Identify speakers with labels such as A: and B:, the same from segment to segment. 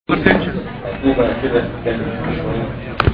A: مكتوبة كده كان شوية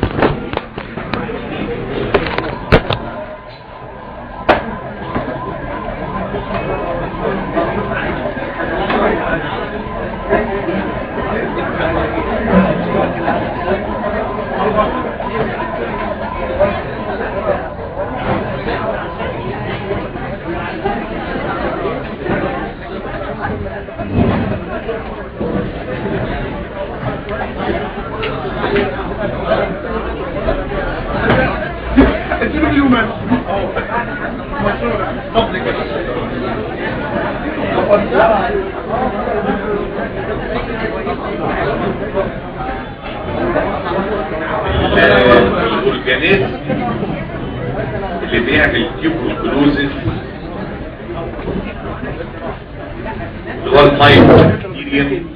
A: الاورجانيزم اللي بيعمل تيوبروكلوزيس اللي هو المايكوبكتيريا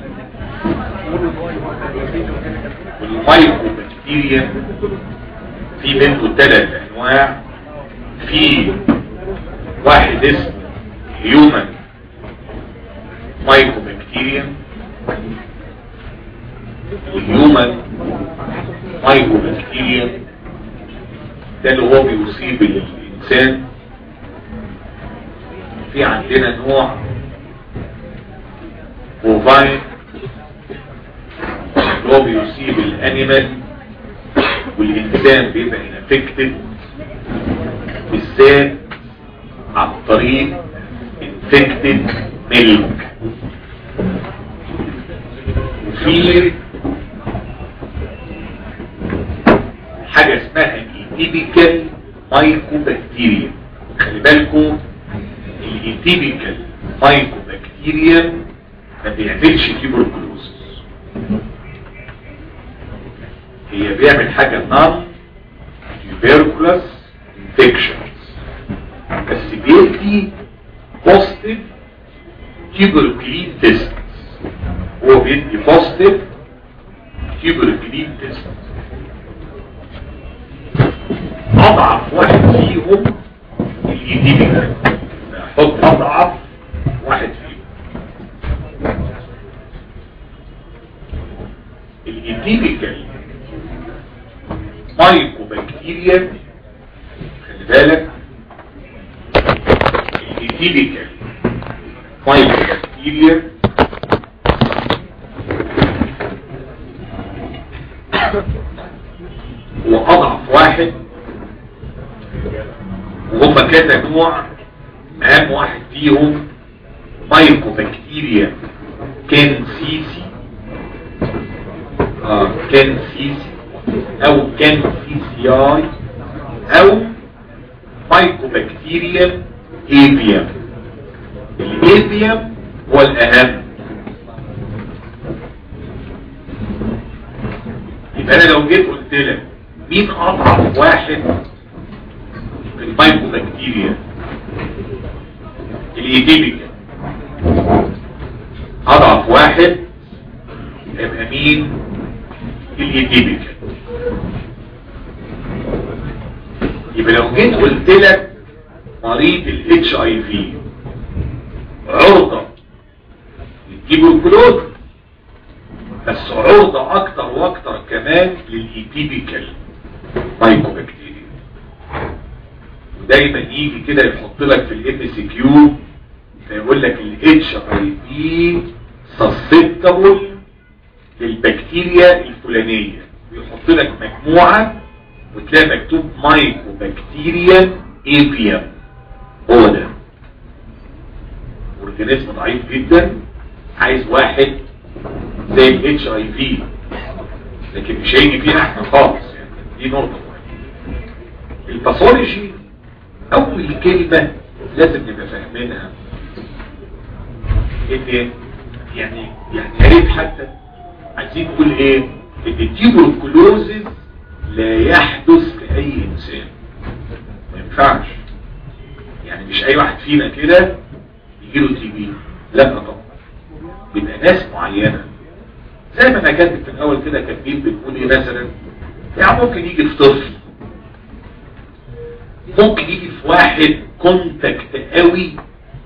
A: والمايكوبكتيريا في منه ثلاث انواع في واحد اسمه هيومن مايكوبكتيريا والهيومن مايكوبكتيريا ده اللي هو بيصيب الانسان في عندنا نوع بوفاين اللي هو بيصيب الانيمال والانسان بيبقى انفكتد بالذات عن طريق انفكتد ميلك وفي حاجة اسمها الايتيبيكال مايكوبكتيريا خلي بالكم الايتيبيكال مايكوبكتيريا ما بيعملش تيبركلوزس هي بيعمل حاجة نون تيبركلوس انفكشنز بس بيدي بوستيف تيبركلين تيست هو بيدي بوستيف تيبركلين تيست اضعف واحد فيهم الايديميكال احط اضعف واحد فيهم الايديميكال مايكوبكتيريا خلي بالك الايديميكال مايكوبكتيريا هو اضعف واحد وهم كذا نوع اهم واحد فيهم مايكوبكتيريا كنسيسي اه كنسيسي او كنسيسياي او مايكوبكتيريا ايبيام الايبيام هو الاهم يبقى انا لو جيت قلت لك مين اضعف واحد في المايكوبكتيريا الايديميكا اضعف واحد يبقى مين الايديميكا يبقى لو جيت قلت لك مريض الاتش اي في عرضة للتيبوكلوز بس عرضة اكتر واكتر كمان للايتيبيكال مايكوبكتيريا ودايما يجي كده يحط لك في الام سي كيو فيقول لك الاتش اي بي سسبتبل للبكتيريا الفلانية ويحط لك مجموعة وتلاقي مكتوب مايكوبكتيريا ايبيام هو ده اورجانيزم ضعيف جدا عايز واحد زي الاتش اي في لكن مش هيجي فينا احنا خالص يعني دي نقطة مهمة الباثولوجي اول كلمة لازم نبقى فاهمينها ان يعني يعني يا ريت حتى عايزين نقول ايه ان التيبروكلوزز لا يحدث لاي انسان ما ينفعش يعني مش اي واحد فينا كده يجيله تي بي لا طبعا بيبقى ناس معينة زي ما انا كاتب في الاول كده كاتبين بنقول ايه مثلا يعني ممكن يجي في طفل ممكن يجي في واحد كونتاكت قوي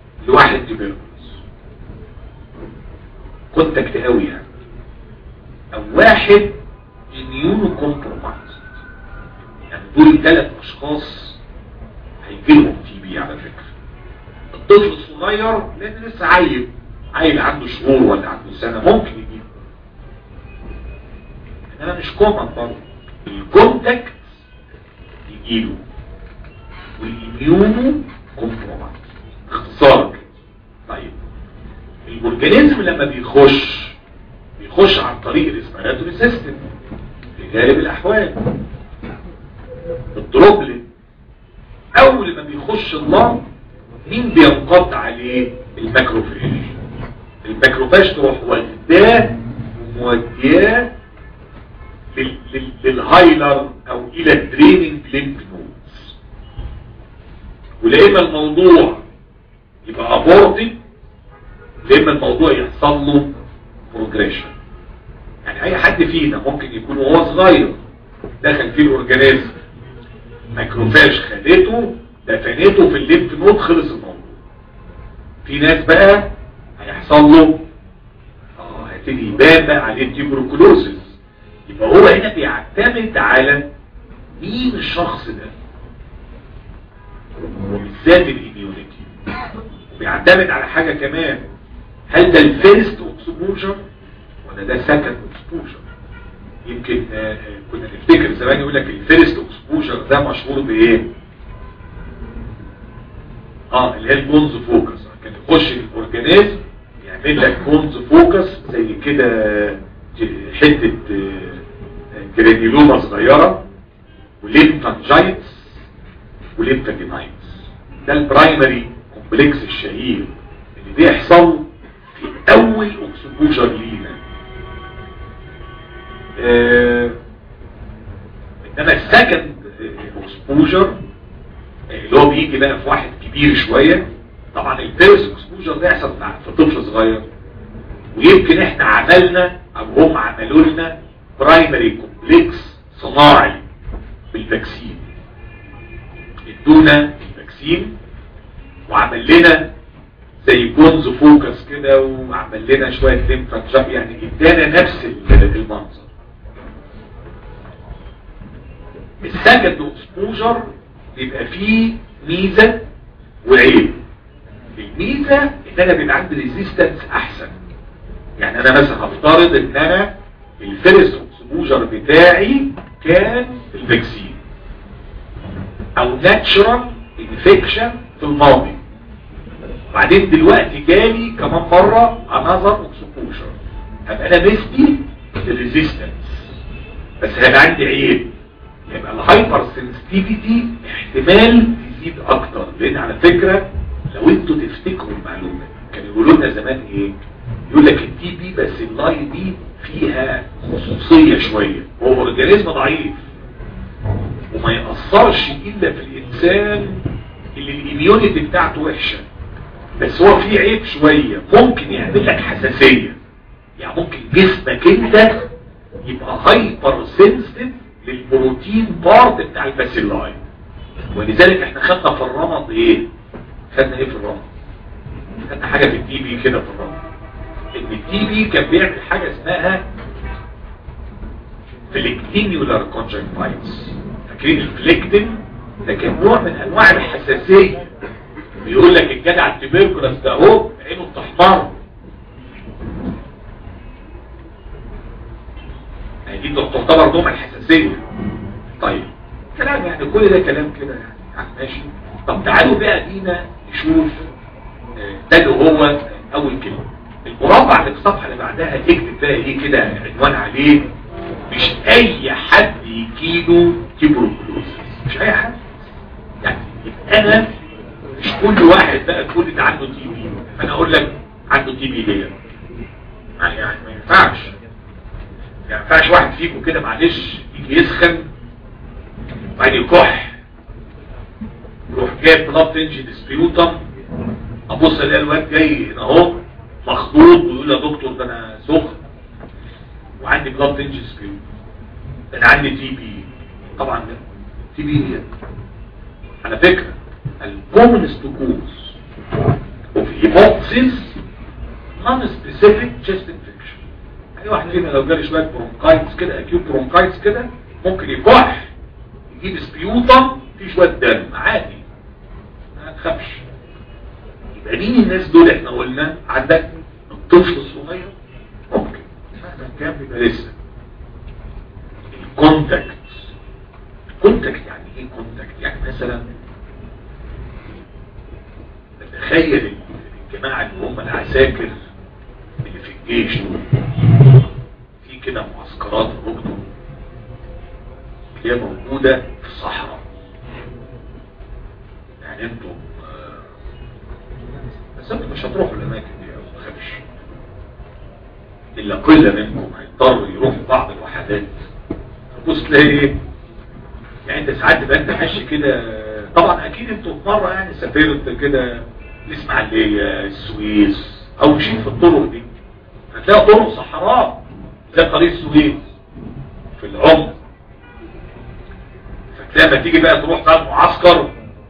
A: لواحد تبركلوز كونتاكت قوي يعني او واحد اميونو كومبرومايز يعني دول ثلاث اشخاص هيجيلهم تي بي على فكرة الطفل الصغير لان لسه عيل عيل عنده شهور ولا عنده سنة ممكن يجيب انما مش كومن برضه الكونتاكت يجيله والاميونو كومبرومايز اختصار كده طيب الاورجانيزم لما بيخش بيخش عن طريق الريسبيراتوري سيستم في غالب الاحوال الدروبلت اول ما بيخش الله مين بينقض عليه الماكروفاج الماكروفاج تروح واخداه ومودياه لل- لل- للهايلر او الى الدريننج ليمف نودز ولما الموضوع يبقى ابورتد لما الموضوع يحصل له بروجريشن يعني اي حد فينا ممكن يكون وهو صغير دخل فيه الاورجانيزم ماكروفاج خدته دفنته في الليمف نود خلص الموضوع في ناس بقى هيحصل له اه هيبتدي يبان بقى عليه تيبروكلوزز يبقى هو هنا بيعتمد على مين الشخص ده وبالذات الاميونيتي وبيعتمد على حاجة كمان هل ده الفيرست اكسبوجر ولا ده سكند اكسبوجر يمكن آه، آه، كنا نفتكر زمان يقول لك الفيرست اكسبوجر ده مشهور بايه اه اللي هي الجونز فوكس كان يخش الاورجانيزم يعمل لك جونز فوكس زي كده ج- حته آه، جرانيلوما صغيره وليمفانجايتس وليمفاجينايتس ده البرايمري كومبلكس الشهير اللي بيحصل في اول اكسبوجر لينا آه، انما السكند اكسبوجر اللي هو بيجي بقى في واحد كبير شوية طبعا الفيرست اكسبوجر ده يحصل مع- في طفل صغير ويمكن احنا عملنا او هم عملوا لنا برايمري كومبلكس صناعي بالفاكسين ادونا الفاكسين وعمل لنا زي جونز فوكس كده وعمل لنا شوية ليمفا يعني ادانا نفس ال- المنظر السكند اكسبوجر بيبقى فيه ميزة وعيب الميزة ان انا بيبقى عندي ريزيستنس احسن يعني انا مثلا هفترض ان انا الفيرست اكسبوجر بتاعي كان الفاكسين او ناتشرال انفكشن في الماضي وبعدين دلوقتي جالي كمان مرة انذر اكسبوجر هبقى انا مستي الريزيستنس بس هيبقى عندي عيب يبقى الهايبر سنسيتيفيتي احتمال تزيد اكتر لان على فكرة لو انتوا تفتكروا المعلومة كانوا يقولوا لنا زمان ايه يقول لك التي بي بس اللاي دي فيها خصوصية شوية هو اورجانيزم ضعيف وما يأثرش الا في الانسان اللي الاميونيتي بتاعته وحشة بس هو فيه عيب شوية ممكن يعمل لك حساسية يعني ممكن جسمك انت يبقى هايبر سنسيتيف للبروتين بارت بتاع الباسيلاي ولذلك احنا خدنا في الرمض ايه خدنا ايه في الرمض خدنا حاجة في التي بي كده في الرمض ان التي بي كان بيعمل حاجة اسمها فليكتينيولار كونجنكتايتس فاكرين الفليكتين ده كان نوع من انواع الحساسية بيقول لك الجدع التبركلس ده اهو عينه بتحمر يعني دي تعتبر نوع من الحساسية طيب كلام يعني كل ده كلام كده يعني يعني ماشي طب تعالوا بقى دينا نشوف آه، ده اللي هو اول كلمة المربع اللي في الصفحة اللي بعدها اكتب بقى ايه كده عنوان عليه مش اي حد يجيله تيبروكلوز مش اي حد يعني يبقى انا مش كل واحد بقى تقول لي ده عنده تي بي انا اقول لك عنده تي بي ليه يعني يعني ما ينفعش ما ينفعش واحد فيكم كده معلش يجي يسخن وبعدين يكح يروح جايب بلاد تنجي سبيوتم ابص الاقي الواد جاي هنا اهو مخضوض ويقول يا دكتور ده انا سخن وعندي بلاد تنجي سبيوتم ده انا عندي تي بي طبعا ده تي بي هي على فكره الكومنست كوز اوف هيبوكسيس non specific chest infection اي واحد فينا لو جالي شويه برونكايتس كده اكيوت برونكايتس كده ممكن يكح يجيب سبيوتم في شويه دم عادي ما تخافش يبقى مين الناس دول احنا قلنا عندك الطفل الصغير ممكن مهما كان بيبقى لسه الكونتاكت الكونتاكت يعني ايه كونتاكت يعني مثلا تخيل الجماعة اللي هم العساكر اللي في الجيش في كده معسكرات ركض هي موجودة في الصحراء يعني انتم آه، بس انتم مش هتروحوا الاماكن دي او تخافش الا قلة منكم هيضطروا يروحوا بعض الوحدات تبص تلاقي ايه يعني انت ساعات تبقى انت ماشي كده طبعا اكيد انتوا في مره يعني سافرت كده الاسماعيليه السويس او مشيت في الطرق دي هتلاقي طرق صحراء زي طريق السويس في العمر فتلاقي لما تيجي بقى تروح بقى المعسكر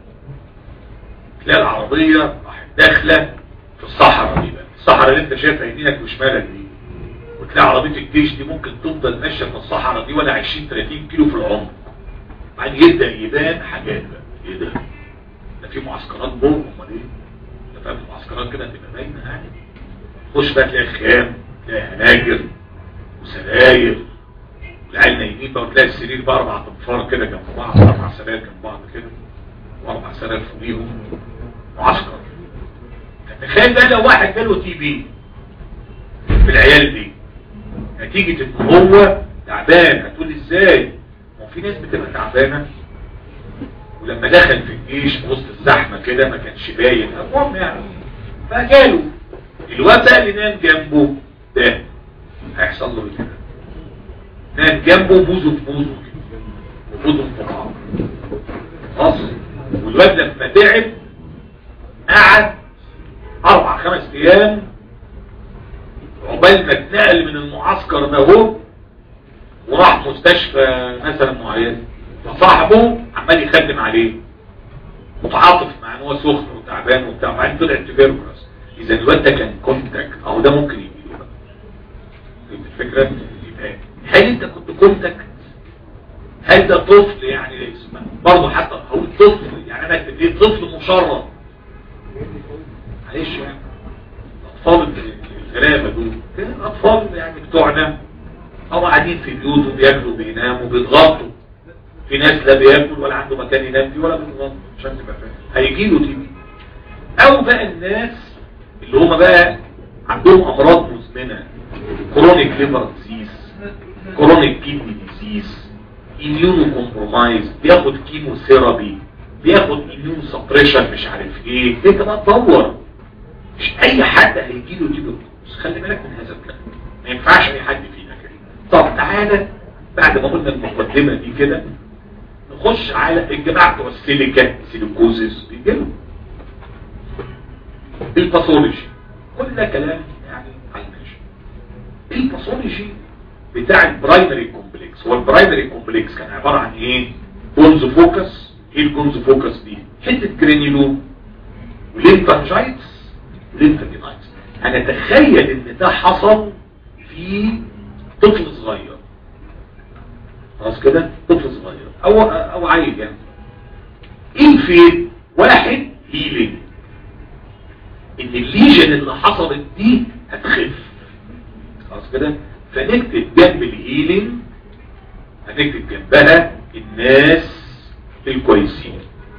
A: تلاقي العربيه راحت داخله في الصحراء دي بقى الصحراء اللي انت شايفها يمينك وشمالك دي وتلاقي عربيه الجيش دي ممكن تفضل ماشيه في الصحراء دي ولا 20 30 كيلو في العمر بعدين يبدا يبان حاجات بقى ايه ده ده في معسكرات جوه امال ايه ده فاهم المعسكرات كده هتبقى باينه يعني تخش بقى تلاقي خيام تلاقي هناجر وسراير والعيال نايمين بقى وتلاقي السرير بقى اربع انفار كده جنب بعض اربع سراير جنب بعض كده واربع سراير فوقيهم معسكر تخيل بقى لو واحد جاله تي بي في العيال دي نتيجة ان هو تعبان هتقول لي ازاي ما في ناس بتبقى تعبانة ولما دخل في الجيش في وسط الزحمة كده ما كانش باين المهم يعني فجاله الواد بقى اللي نام جنبه ده هيحصل له كده نام جنبه بوزه في بوزه كده وبوزه في بعض خلاص والواد لما تعب قعد اربع خمس ايام عقبال ما اتنقل من المعسكر ده هو وراح مستشفى مثلا معين فصاحبه عمال يخدم عليه متعاطف مع ان هو سخن وتعبان وبتاع وبعدين طلع تبركلوس اذا الواد ده كان كونتاكت اهو ده ممكن يجي له بقى فهمت الفكره يبقى هل انت كنت كونتاكت هل ده طفل يعني برضه حتى هقول طفل يعني انا اكتب ايه طفل مشرد معلش يعني الاطفال الغلابه دول كده الاطفال يعني بتوعنا هم قاعدين في بيوت وبياكلوا وبيناموا وبيتغطوا في ناس لا بياكل ولا عنده مكان ينام فيه ولا بيتغطى عشان تبقى فاهم هيجي له تي بي او بقى الناس اللي هم بقى عندهم امراض مزمنه كرونيك ليفر ديزيز كرونيك كيدني ديزيز اميونو كومبرومايز بياخد كيمو ثيرابي بياخد اميون سبريشن مش عارف ايه انت بقى تدور مش اي حد هيجي له تيبي بس خلي بالك من هذا الكلام ما ينفعش اي حد فينا كده طب تعالى بعد ما قلنا المقدمه دي كده نخش على الجماعه بتوع السيليكا سيليكوزيس بيجيلوا الباثولوجي كل ده كلام يعني على الماشي الباثولوجي بتاع البرايمري كومبلكس هو البرايمري كومبلكس كان عباره عن ايه جونز فوكس ايه الجونز فوكس دي حته جرانيولوم وليمفانجايتس ليمفادينايتس هنتخيل ان ده حصل في طفل صغير خلاص كده طفل صغير او او عيل يعني ايه الفين واحد هيلينج ان الليجن اللي حصلت دي هتخف خلاص كده فنكتب جنب الهيلينج هنكتب جنبها الناس الكويسين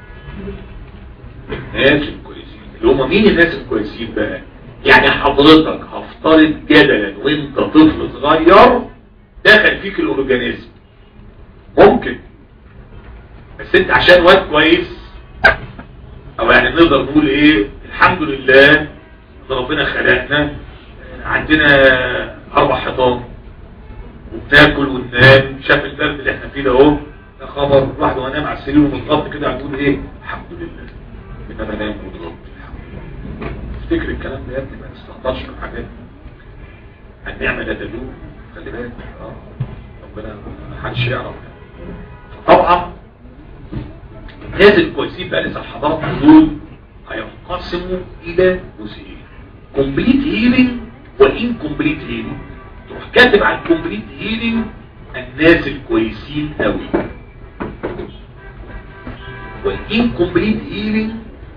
A: الناس الكويسين اللي هم مين الناس الكويسين بقى يعني حضرتك هفترض جدلا وانت طفل صغير دخل فيك الاورجانيزم ممكن بس انت عشان واد كويس او يعني نقدر نقول ايه الحمد لله ان ربنا خلقنا عندنا اربع حيطان وبناكل وننام شاف البرد اللي احنا فيه ده اهو يا خبر الواحد وانا نام على السرير ومتغطى كده هتقول ايه الحمد لله ان انا نام متغطى افتكر الكلام ده يا ابني ما تستهترش بالحاجات النعمه لا تدوم خلي بالك اه ربنا ما حدش يعرف طبعا الناس الكويسين بقى لسه الحضارات دول هينقسموا الى جزئين كومبليت هيلينج وان كومبليت هيلينج تروح كاتب عن كومبليت هيلينج الناس الكويسين قوي والانكمبليت هيلينج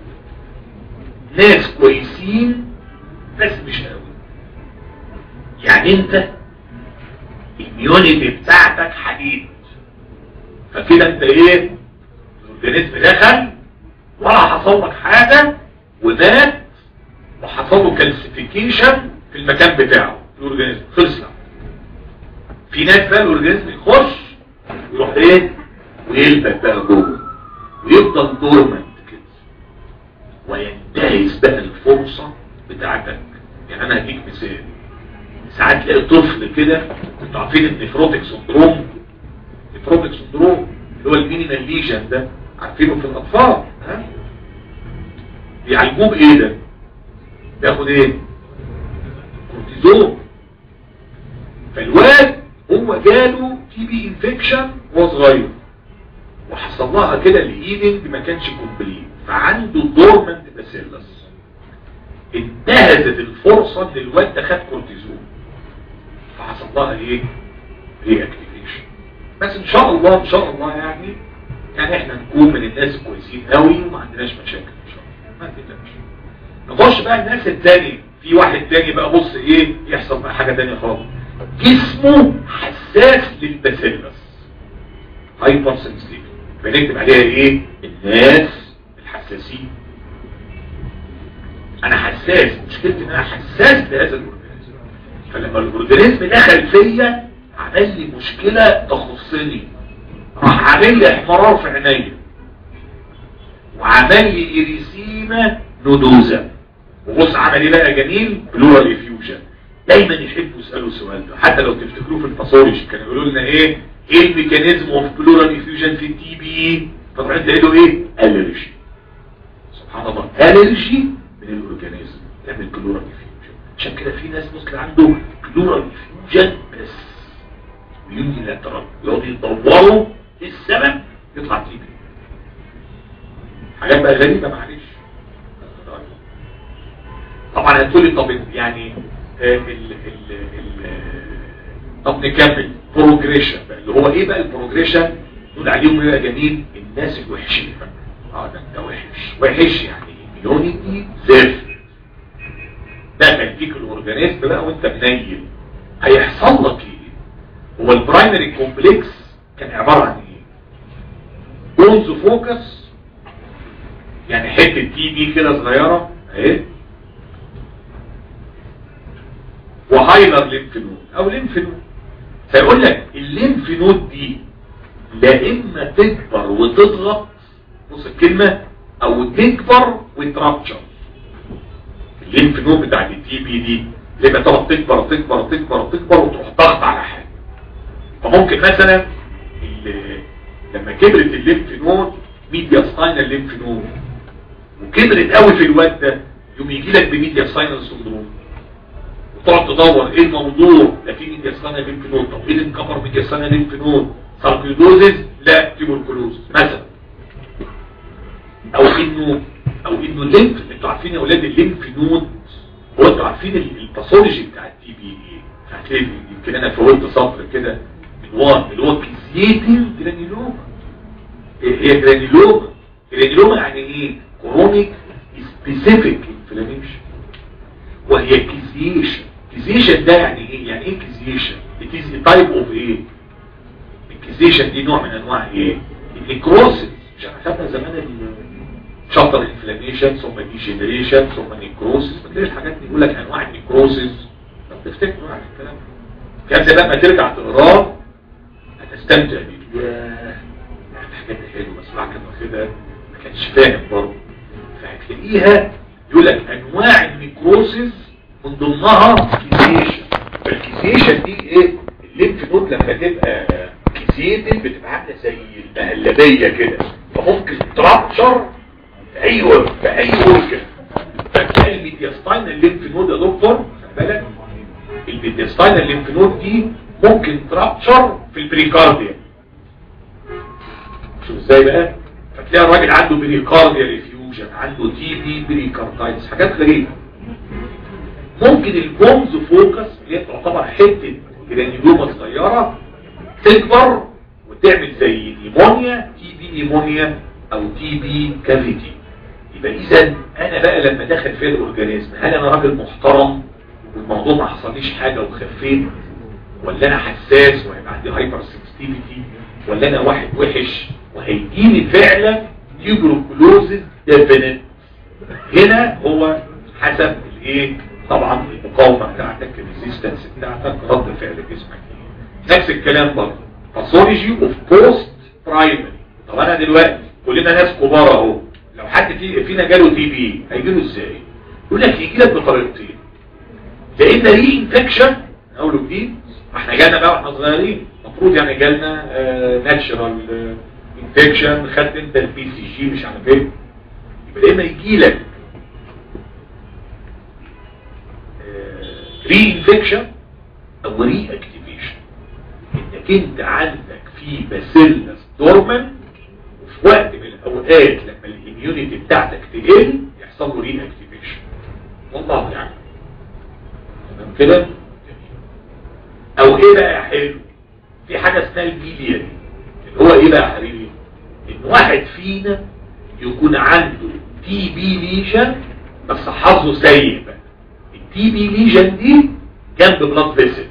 A: ناس كويسين بس مش قوي يعني انت الاميونيتي بتاعتك حديد فكده انت ايه الاورجانيزم دخل ولا حصل لك حاجه ومات وحصل له كالسيفيكيشن في المكان بتاعه الاورجانيزم خلص في ناس بقى الاورجانيزم يخش ويروح ايه ويلبك بقى جوه ويفضل دورمنت كده وينتهز بقى الفرصه بتاعتك يعني انا هديك مثال ساعات تلاقي طفل كده انتوا عارفين النفروتيك سندروم نفروتيك سندروم اللي هو المينيمال ليجن ده عارفينه في الاطفال ها بيعالجوه بايه ده بياخد ايه كورتيزون فالواد هو جاله تي بي انفكشن وهو صغير وحصل لها كده الايدنج ما كانش كومبليت فعنده دورمنت باسيلس انتهزت الفرصه ان الواد ده خد كورتيزون فحصل لها ايه ري اكتيفيشن بس ان شاء الله ان شاء الله يعني يعني احنا نكون من الناس الكويسين قوي وما عندناش مشاكل ان شاء الله ما تقلقش نخش بقى الناس التاني في واحد تاني بقى بص ايه يحصل بقى حاجه تانية خالص جسمه حساس للباسيلس هايبر سنسيتيف بنكتب عليها ايه الناس الحساسين انا حساس مشكلتي ان انا حساس لهذا الاورجانيزم فلما الاورجانيزم دخل فيا عمل لي مشكله تخصني راح عامل لي احمرار في عينيا وعمل لي اريسيما نودوزا وبص عمل ايه بقى جميل بلورال افيوجن دايما يحبوا يسالوا السؤال ده حتى لو تفتكروه في الباثولوجي كانوا يقولوا لنا ايه ايه الميكانيزم اوف بلورال افيوجن في التي بي فطبعا تلاقوا ايه الرجي سبحان الله الرجي من الاورجانيزم تعمل بلورال افيوجن عشان كده في ناس مسلم عنده بلورال افيوجن بس ويجي لا ترى يقعدوا يدوروا ايه السبب يطلع تي بي حاجات بقى غريبه معلش طبعا هتقولي طب يعني ال ال ال طب نكمل بروجريشن بقى اللي هو ايه بقى البروجريشن نقول عليهم بقى جميل الناس الوحشين بقى اه ده انت وحش وحش يعني مليونيتي زفت ده تديك الاورجانيزم بقى وانت منيل هيحصل لك ايه هو البرايمري كومبلكس كان عباره عن ايه بونز فوكس يعني حته تي بي كده صغيره اهي وهايلر ليمف نود او ليمف نود فيقول لك الليمف نود دي لا اما تكبر وتضغط بص الكلمة او تكبر وترابتشر الليمف نود بتاعت التي بي دي لما تقعد تكبر وتكبر وتكبر وتكبر وتروح ضغط على حاجة فممكن مثلا لما كبرت الليمف نود ميديا ساينال ليمف نود وكبرت قوي في الواد ده يوم يجي لك بميديا ساينال سندروم وتقعد تدور ايه الموضوع لا في ميديا ساينال ليمف نود طب ايه اللي انكبر ميديا ساينال ليمف نود ساركيدوزيس لا تيبركلوز مثلا او انه او انه الليمف انتوا عارفين يا اولاد الليمف نود هو انتوا عارفين الباثولوجي بتاع التي بي ايه هتلاقي يمكن انا فوتت سطر كده من ورا اللي هو كيزيتين جرانيلوما هي جرانيلوما جرانيلوما يعني ايه كرونيك سبيسيفيك انفلاميشن وهي كيزيشن كيزيشن ده يعني ايه يعني ايه كيزيشن it is a type of ايه الكيزيشن دي نوع من انواع ايه النيكروسيس مش احنا خدنا زمان شطر انفلاميشن ثم ديجنريشن ثم نيكروسيس ما تلاقيش الحاجات دي يقول لك انواع النيكروسيس طب تفتكروا عن الكلام كان ده بقى ما ترجع تقراه هتستمتع بيه ياه الحاجات دي حلوه بس الواحد كان واخدها ما كانش فاهم برضه فهتلاقيها يقول لك انواع النيكروسيس من ضمنها كيزيشن فالكيزيشن دي ايه الليمف نود لما تبقى كيزيتد بتبقى عامله زي المهلبيه كده فممكن ترابشر في اي في اي اورجن فتلاقي الميدياستاين الليمف نود يا دكتور خد بالك الميدياستاين الليمف نود دي ممكن ترابشر في البريكارديا شوف ازاي بقى فتلاقي الراجل عنده بريكارديا ريفيوجن عنده تي بي بريكاردايتس حاجات غريبه ممكن البومز فوكس اللي هي تعتبر حته جرانيولوما صغيره تكبر وتعمل زي نيمونيا تي بي نيمونيا او تي بي كافيتي يبقى اذا انا بقى لما دخل في الاورجانيزم هل انا راجل محترم والموضوع ما حصليش حاجه وخفيت ولا انا حساس وهيبقى عندي هايبر سنسيتيفيتي ولا انا واحد وحش وهيجيلي فعلا تيوبروكلوزز ديفينيت هنا هو حسب الايه طبعا المقاومه بتاعتك الريزيستنس بتاعتك رد فعل جسمك نفس الكلام برضه باثولوجي اوف بوست برايمري طب انا دلوقتي كلنا ناس كبار اهو لو حد في فينا جاله تي بي هيجي له ازاي يقول لك يجي لك بطريقتين لان ري انفكشن اقول له جديد احنا جالنا بقى واحنا صغيرين المفروض يعني جالنا ناتشرال انفكشن خدت انت البي سي جي مش عارف ايه يبقى لما يجي لك ري انفكشن او ري اكتيفيشن انك انت عندك في باسيلس دورمن وفي وقت من الاوقات لما الاميونيتي بتاعتك تقل يحصل له ري اكتيفيشن والله يعني تمام كده او ايه بقى يا حلو في حاجه اسمها البيليا دي اللي هو ايه بقى يا حبيبي ان واحد فينا يكون عنده تي بي ليجن بس حظه سيء بقى التي بي ليجن دي جنب بلاد فيسل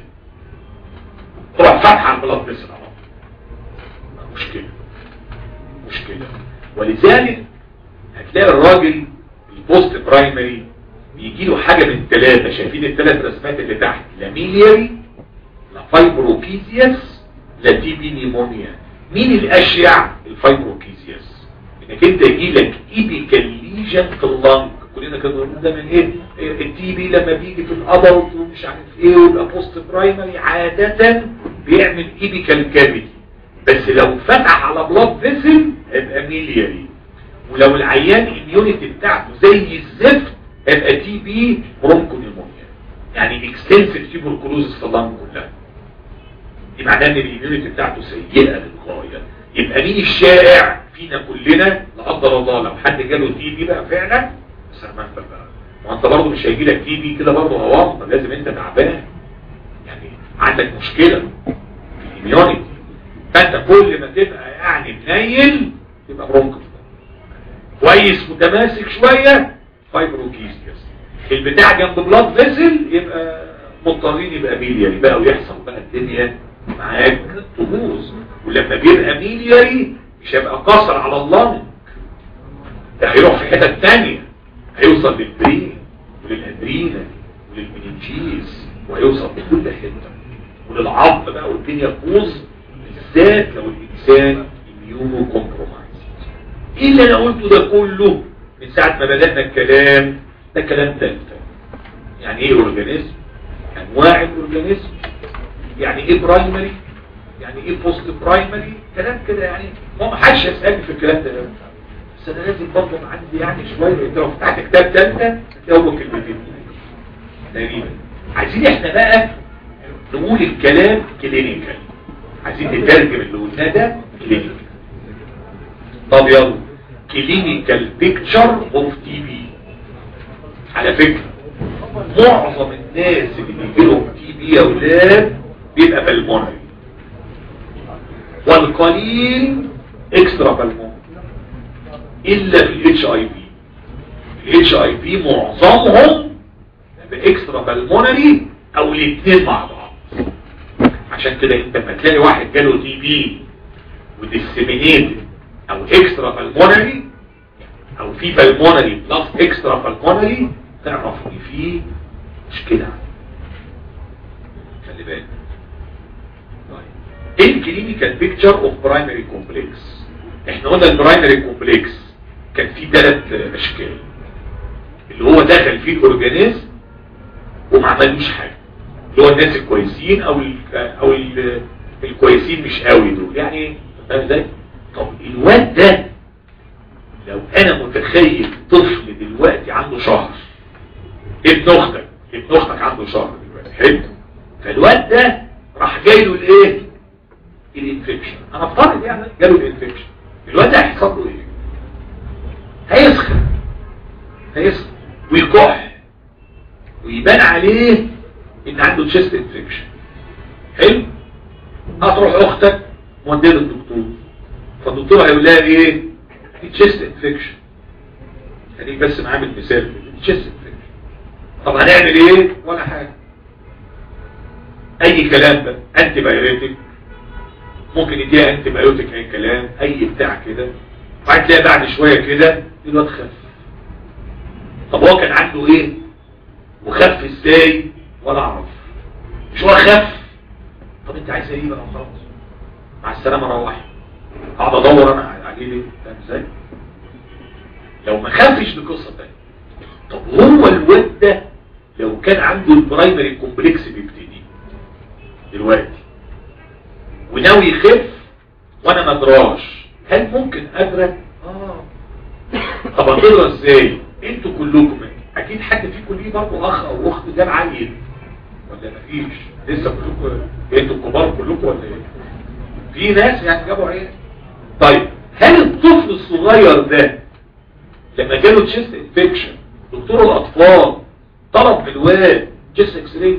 A: تروح فاتحه على البلاد فيسل اهو مشكله مشكله ولذلك هتلاقي الراجل البوست برايمري بيجي له حاجه من ثلاثه شايفين الثلاث رسمات اللي تحت لا ميلياري لا فايبروكيزياس لا تي بي نيمونيا مين الاشيع الفايبروكيزياس انك انت يجي لك ايبيكال ليجن في اللنج كلنا كنا بنقول ده من ايه التي بي لما بيجي في الادلت ومش عارف ايه ويبقى بوست برايمري عاده بيعمل ايبيكال كافيتي بس لو فتح على بلاد فيسل هيبقى ميلياري ولو العيان الاميونيتي بتاعته زي الزفت هيبقى تي بي برونكونيمونيا يعني اكستنسيف تيبركلوزس في اللنج كلها دي معناه ان الاميونيتي بتاعته سيئه للغايه يبقى مين الشائع فينا كلنا لا قدر الله لو حد جاله تي بي بقى فعلا سلامتك بقى ما انت برضه مش هيجي لك تي بي كده برضه هوام لازم انت تعبان يعني عندك مشكله في الاميونيتي فانت كل ما تبقى يعني منيل تبقى برونكو كويس متماسك شويه فايبروكيزياس البتاع جنب بلاد فيسل يبقى مضطرين يبقى ميلياري بقى ويحصل بقى الدنيا معاك تبوظ ولما بيبقى ميلياري مش هيبقى قاصر على اللنج ده هيروح في حتت تانية هيوصل للبرين وللادرينا وللمننجيز وهيوصل لكل حته وللعظم بقى والدنيا تبوظ بالذات لو الانسان اميونو كومبرومايز ايه اللي انا قلته ده كله من ساعه ما بدانا الكلام ده كلام تالتة يعني ايه اورجانيزم انواع الاورجانيزم يعني ايه برايمري يعني ايه بوست برايمري كلام كده يعني ما حدش يسالني في الكلام ده بس انا لازم برضه عندي يعني شويه انت لو فتحت كتاب ثالثه تلاقوا كلمتين تقريبا عايزين احنا بقى نقول الكلام كلينيكال عايزين نترجم اللي قلناه ده كلينيكال طب يلا كلينيكال بيكتشر اوف تي بي على فكره معظم الناس اللي بيجيلهم تي بي يا اولاد بيبقى بالمونري والقليل اكسترا بالمونري الا في الاتش اي بي الاتش اي بي معظمهم باكسترا بالمونري او الاثنين مع بعض عشان كده انت لما تلاقي واحد جاله تي بي وديسيمينيتد او اكسترا بالمونري او في بالمونري بلس اكسترا بالمونري تعرف ان في مشكله خلي بالك طيب ايه الكلينيكال بيكتشر اوف برايمري كومبلكس احنا قلنا البرايمري كومبلكس كان فيه ثلاث اشكال اللي هو دخل فيه الاورجانيزم وما عملوش حاجه اللي هو الناس الكويسين او ال او ال الكويسين مش قوي دول يعني فاهم ازاي طب الواد ده لو انا متخيل طفل دلوقتي عنده شهر ابن اختك ابن اختك عنده شهر دلوقتي حلو فالواد ده راح جاي له الايه الانفكشن انا افترض يعني جاله الانفكشن الواد ده هيحصل له ايه هيسخن هيسخن ويكح ويبان عليه ان عنده تشيست انفكشن حلو هتروح اختك موديه للدكتور فالدكتور هيقول لها ايه تشيست انفكشن خليك بس معامل مثال تشيست انفكشن طب هنعمل ايه ولا حاجه اي كلام ده انتي بايوتيك ممكن يديها انتي بايوتيك اي كلام اي بتاع كده وبعد تلاقي بعد شويه كده الواد خف طب هو كان عنده ايه وخف ازاي ولا اعرف مش هو خف طب انت عايز ايه بقى خلاص مع السلامه روح اقعد ادور انا عليه ليه فاهم ازاي لو ما خافش بقصه تانية طب هو الواد ده لو كان عنده البرايمري كومبلكس بيبتدي دلوقتي وناوي يخف وانا ما ادراش هل ممكن ادرك اه طب اقدر ازاي انتوا كلكم اكيد حد فيكم ليه برضه اخ او اخت جاب عيل ولا مفيش لسه كلكم انتوا الكبار كلكم ولا ايه في ناس يعني جابوا عيال طيب هل الطفل الصغير ده لما جاله تشيست انفكشن دكتور الاطفال طلب من الواد تشيست اكس راي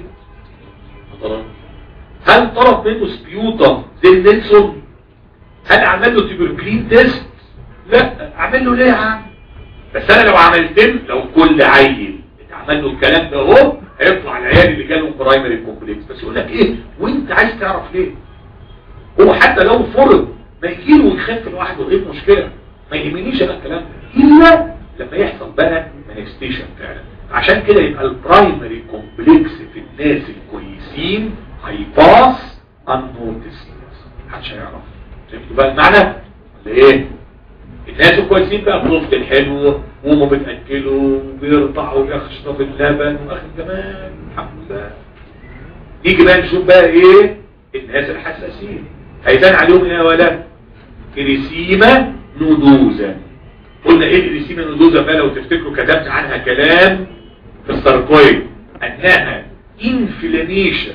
A: هل طلب منه سبيوتا زي نيلسون هل عمل له تيبركلين تيست لا عمل له ليه يا عم بس انا لو عملت له لو كل عيل اتعمل له الكلام ده اهو هيطلع العيال اللي جالهم برايمري كومبلكس بس يقول لك ايه وانت عايز تعرف ليه هو حتى لو فرض ما يجيله ويخاف لوحده ايه المشكله ما يهمنيش انا الكلام ده الا لما يحصل بقى مانيفستيشن فعلا عشان كده يبقى البرايمري كومبلكس في الناس الكويسين هيباص انوتس محدش هيعرف فهمتوا بقى المعنى ولا ايه الناس الكويسين بقى بلوفت الحلو وامه بتاكله وبيرضع ويشرب اللبن واخد كمان الحمد لله نيجي بقى نشوف بقى ايه الناس الحساسين هيبان عليهم ايه ولا كريسيما نودوزا قلنا ايه كريسيما نودوزا بقى لو تفتكروا كتبت عنها كلام في الساركويد انها انفلاميشن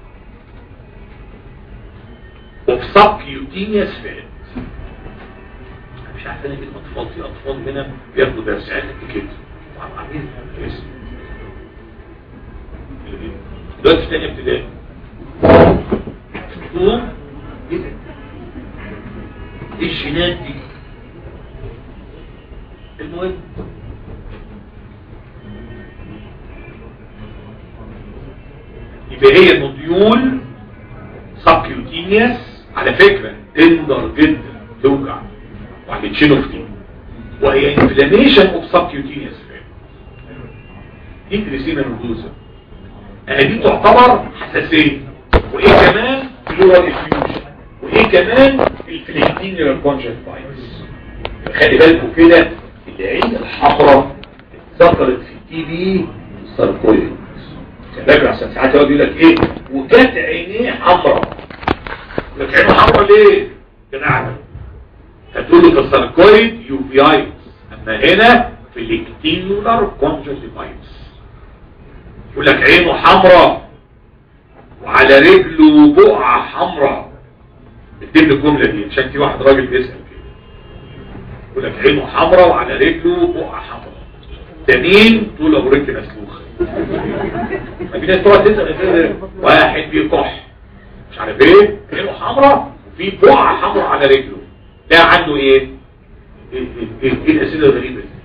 A: اوف سبكيوتينيوس فات مش عارف انا كلمه اطفال في اطفال هنا بياخدوا درس علم كده عاملين اسم دلوقتي في ثانيه ابتدائي تقوم ايه ده ايه الجينات دي المهم يبقى هي موديول سبكيوتينيوس على فكرة تندر جدا توجع وهتشيله في وهي انفلاميشن اوف سبكيوتينيوس دي تريسينا نودوزا دي تعتبر حساسية وايه كمان بلورال افيوجن وايه كمان الفليكتينيال كونجكتايتس خلي بالكم كده العين الحمراء ذكرت في التي بي ساركويد فاكر عشان ساعات يقعد يقول لك ايه وكانت عينيه حمراء لك عينه حمراء ليه كان اعمل هتقول له في الساركويد يوفيايتس اما هنا في الاكتينولار كونجكتايتس يقول لك عينه حمراء وعلى رجله بقعة حمراء اكتب الجملة دي عشان في واحد راجل بيسأل كده يقول لك عينه حمراء وعلى رجله بقعة حمراء ده مين تقول ابو رجل مسلوخ ما في ناس تقعد تسأل واحد بيكح مش عارف ايه عينه حمراء وفي بقعة حمراء على رجله ده عنده ايه ايه, إيه, إيه الاسئله الغريبه دي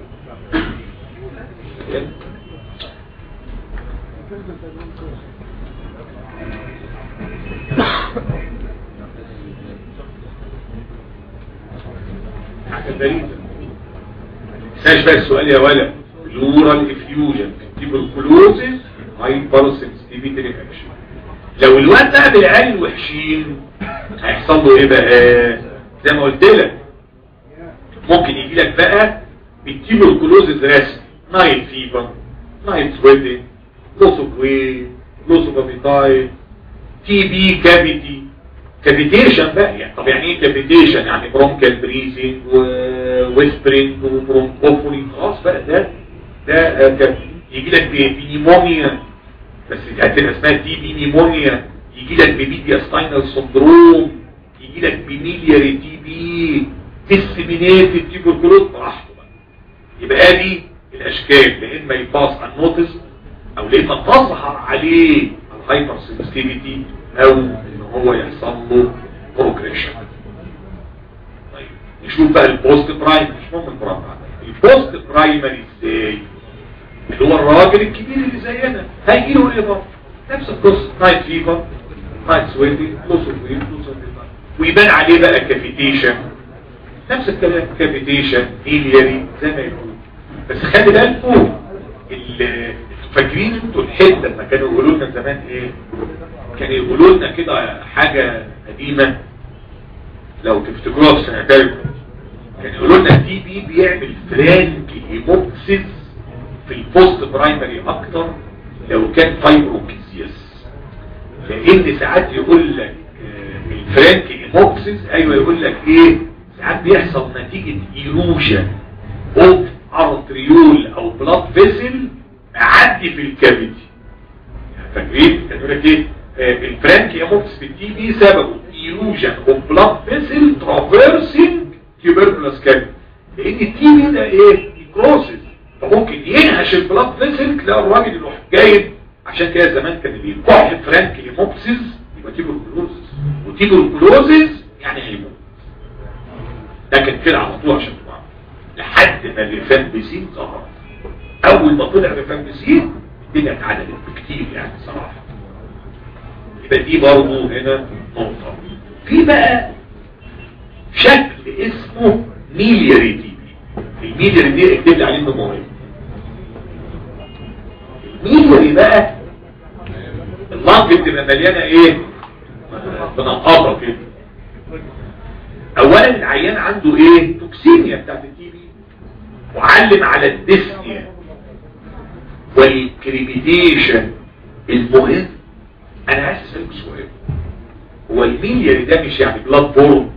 A: حاجة غريبة ساش بقى السؤال يا ولا لورال افيوجن تيبركلوزيس هايبر سنسيتيفيتي رياكشن لو الواد ده بالعيال الوحشين هيحصل له ايه بقى زي ما قلت لك ممكن يجي لك بقى بالتيبركلوزيس رسم نايت فيبر نايت سويدنج لوس اوف ويت لوس اوف ابيتايت تي بي كافيتي كافيتيشن بقى يعني طب يعني ايه كافيتيشن يعني برونكال بريزنج وويسبرنج وبرونكوفوني خلاص بقى ده ده يجي لك بنيمونيا بس هتبقى اسمها تي بي نيمونيا يجي لك بميديا ستاينال سندروم يجي لك بميلياري تي بي ديسمينيتد تيبركلوز براحته بقى يبقى دي الاشكال لا اما يباص عن نوتس او لا اما تظهر عليه الهايبر سنسيتيفيتي او ان هو يحصل له بروجريشن طيب نشوف بقى البوست برايمري مش مهم البرايمري البوست برايمري ازاي اللي هو الراجل الكبير اللي زينا هيجي له ايه برضه نفس القصه نايت فيفر نايت سويتي لوس اوف ويت لوس اوف ويبان عليه بقى كافيتيشن نفس الكلام كافيتيشن هيلياري زي ما يقول بس خلي بالكم ال- فاكرين انتوا الحته لما كانوا يقولوا لنا زمان ايه كانوا يقولوا لنا كده حاجه قديمه لو تفتكروها في سنه تالته كانوا يقولوا لنا التي بي بيعمل فرانك هيموكسيس في البوست برايمري اكتر لو كان فايبروكيزياس لان ساعات يقول لك آه، الفرانك هيموكسيس ايوه يقول لك ايه ساعات بيحصل نتيجه ايروجن اوف ارتريول او بلاد فيسل معدي في الكافيتي يعني فاكرين كان يقول لك ايه آه، الفرانك هيموكسيس في التي بي سببه ايروجن اوف بلاد فيسل ترافيرسنج تيوبركلوس كافيتي لان التي بي ده ايه كروسز فممكن ينهش البلاد فيسل تلاقي الراجل يروح جايب عشان كده زمان كان اللي يكح فرانك هيموكسيس يبقى تيبركلوزس وتيبركلوزس يعني هيموت ده كان كده على طول عشان تبقى لحد ما الريفامبيسين ظهر اول ما طلع الريفامبيسين الدنيا اتعدلت بكتير يعني صراحه يبقى دي برضه هنا نقطه في بقى شكل اسمه ميلياري تي بي الميلياري دي اكتب لي عليه انه مهم الميلياري بقى اللنج بتبقى مليانه ايه بنقاطه كده اولا العيان عنده ايه توكسيميا بتاعت التي بي وعلم على الديسنيا والكريبيتيشن المهم انا عايز اسالك سؤال هو الميلياري ده مش يعني بلاد بورن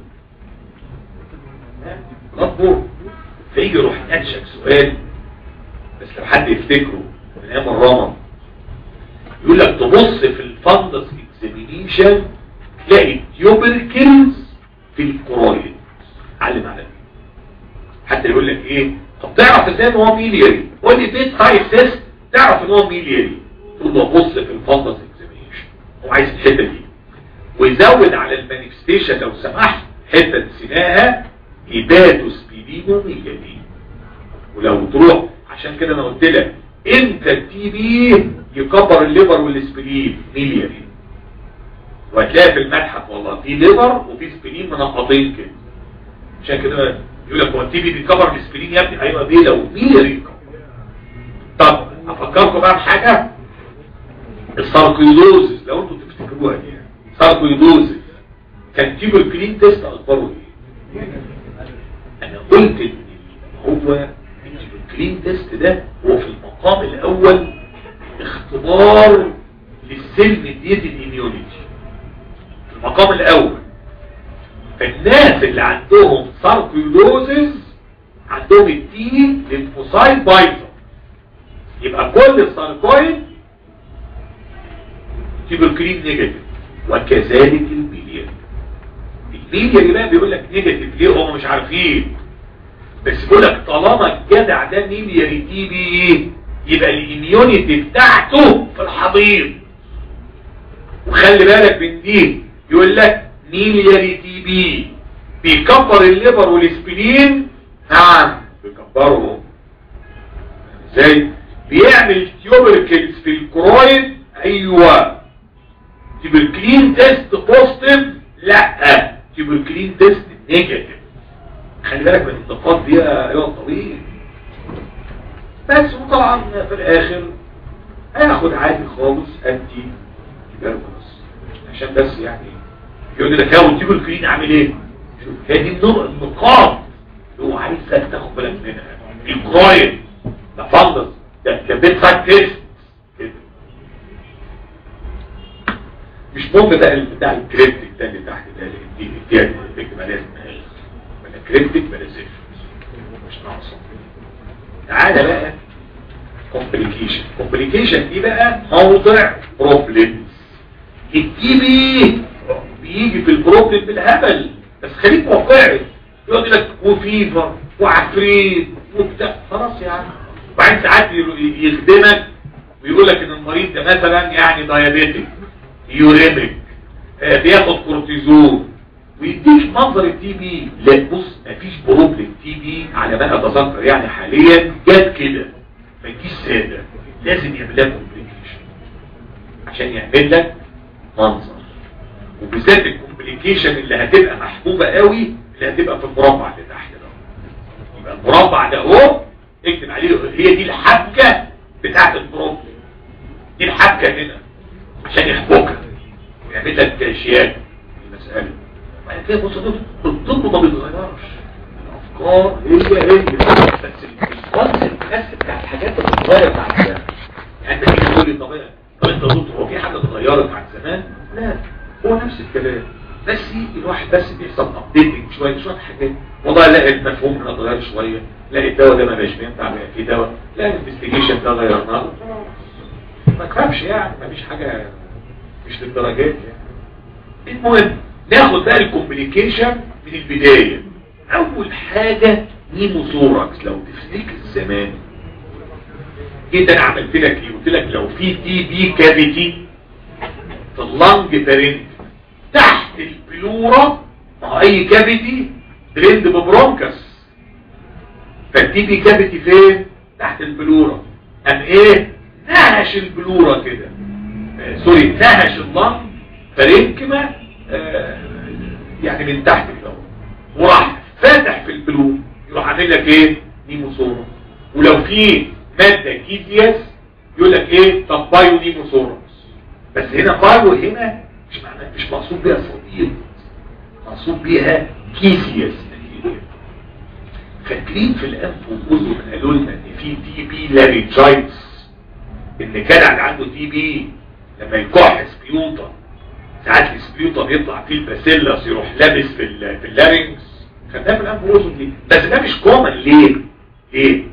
A: بلاد بورن فيجي يروح ناتشك سؤال بس لو حد يفتكره من ايام الرمض يقول لك تبص في الفندس اكزامينيشن تلاقي تيوبركلز في الكرويد علم على دي حتى يقول لك ايه طب تعرف ازاي ان هو ميلياري قول لي بيت تايب تيست تعرف ان هو ميلياري تقول له بص في الفندس اكزامينيشن هو عايز الحته دي ويزود على المانيفستيشن لو سمحت حته نسيناها هيباتوسبيدينو ميلياري ولو تروح عشان كده انا قلت لك انت التي بي يكبر الليفر والسبلين ميلياري وهتلاقي في المتحف والله في ليفر وفي سبلين منقطين كده عشان كده يقول لك هو التي بي بيكبر السبلين يا ابني ايوه بيه لو ميلياري يكبر طب افكركم بقى بحاجه الساركويدوزس لو انتوا تفتكروها دي يعني. ساركويدوزس كان تيبر كلين تيست اخباره ايه انا قلت ان هو الكلين تيست ده هو في المقام الاول اختبار للسيل ميديتد اميونيتي في المقام الاول فالناس اللي عندهم ساركويدوزز عندهم التي للفوسايد بايظه يبقى كل الساركويد تيبركلين نيجاتيف وكذلك البيلياري البيلياري بقى بيقول لك نيجاتيف ليه هم مش عارفين بس بيقول لك طالما الجدع ده ميلياري تي بي يبقى الاميونيتي بتاعته في الحضيض وخلي بالك من دي يقول لك ميلياري تي بي بيكبر الليبر والسبلين نعم بيكبرهم ازاي بيعمل تيوبركلز في الكرويد ايوه تيبركلين تيست بوزيتيف لا تيبركلين تيست نيجاتيف خلي بالك من الانتقاد دي ايوه طويل بس وطبعا في الاخر هياخد عادي خالص انتي تيبركلوس عشان بس يعني يقول لك هو التيبركلين عامل ايه شوف هي دي النقط النقاط اللي هو عايزك تاخد بالك منها الكرويد ده فندس ده ده بيت سايد تيست كده مش مهم بقى بتاع الكريبتك ده اللي تحت ده اللي دي دي ما لازم ولا كريبتك ولا زفت مش ناقصه تعالى بقى كومبليكيشن كومبليكيشن دي بقى موضع بروبلمز التي بي بيجي في البروبلم بالهبل بس خليك واقعي يقول لك وفيفر وعفريت وبتاع خلاص يا عم وبعدين ساعات يخدمك ويقول لك ان المريض ده مثلا يعني دايابيتك يوريمك آه بياخد كورتيزون ويديك منظر التي بي لا بص مفيش بروبلم تي بي على ما اتذكر يعني حاليا جت كده ما تجيش ساده لازم يعمل لها كومبليكيشن عشان يعمل لك منظر وبالذات الكومبليكيشن اللي هتبقى محبوبه قوي اللي هتبقى في المربع اللي تحت ده يبقى المربع ده اهو اكتب عليه هي دي الحبكه بتاعت البروبلم دي الحبكه هنا عشان يحبكها ويعمل لك اشياء المساله بعد كده بص الطب ما بيتغيرش الافكار هي هي بس الكونسيبت بس بتاع الحاجات اللي بتتغير بعد كده يعني انت تيجي تقول لي طب طب انت دكتور هو في حاجه اتغيرت عن زمان؟ لا هو نفس الكلام بس الواحد بس بيحصل ابديتنج شويه شويه حاجات والله لا المفهوم هنا اتغير شويه لا الدواء ده ما بقاش بينفع بقى في دواء لا الانفستيجيشن ده غيرناه ما تخافش يعني ما فيش حاجه مش للدرجات يعني المهم ناخد بقى الكومبليكيشن من البدايه اول حاجه نيموثوركس لو تفتكر زمان جيت انا عملت لك ايه قلت لك لو في تي بي كافيتي في اللنج بارنت تحت البلورا مع اي كافيتي دريند ببرونكس فالتي بي كافيتي فين تحت البلورا ام ايه نهش البلورا كده آه سوري نهش اللنج فرنكمة آه يعني من تحت كده وراح فاتح في البلور يروح عامل لك ايه نيموسورا ولو في مادة كيزياس يقول لك ايه طب بايو نيموسورس بس هنا بايو هنا مش معنى مش مقصود بيها صديق مقصود بيها كيزياس فاكرين في الانف والجزء قالوا لنا ان في تي بي لارينجايتس ان كان اللي عنده تي بي لما يكح سبيوتا ساعات السبيوتا بيطلع فيه الباسيلاس يروح لابس في في اللارينكس خدناه في الانف والجزء دي بس ده مش كومن ليه؟ ليه؟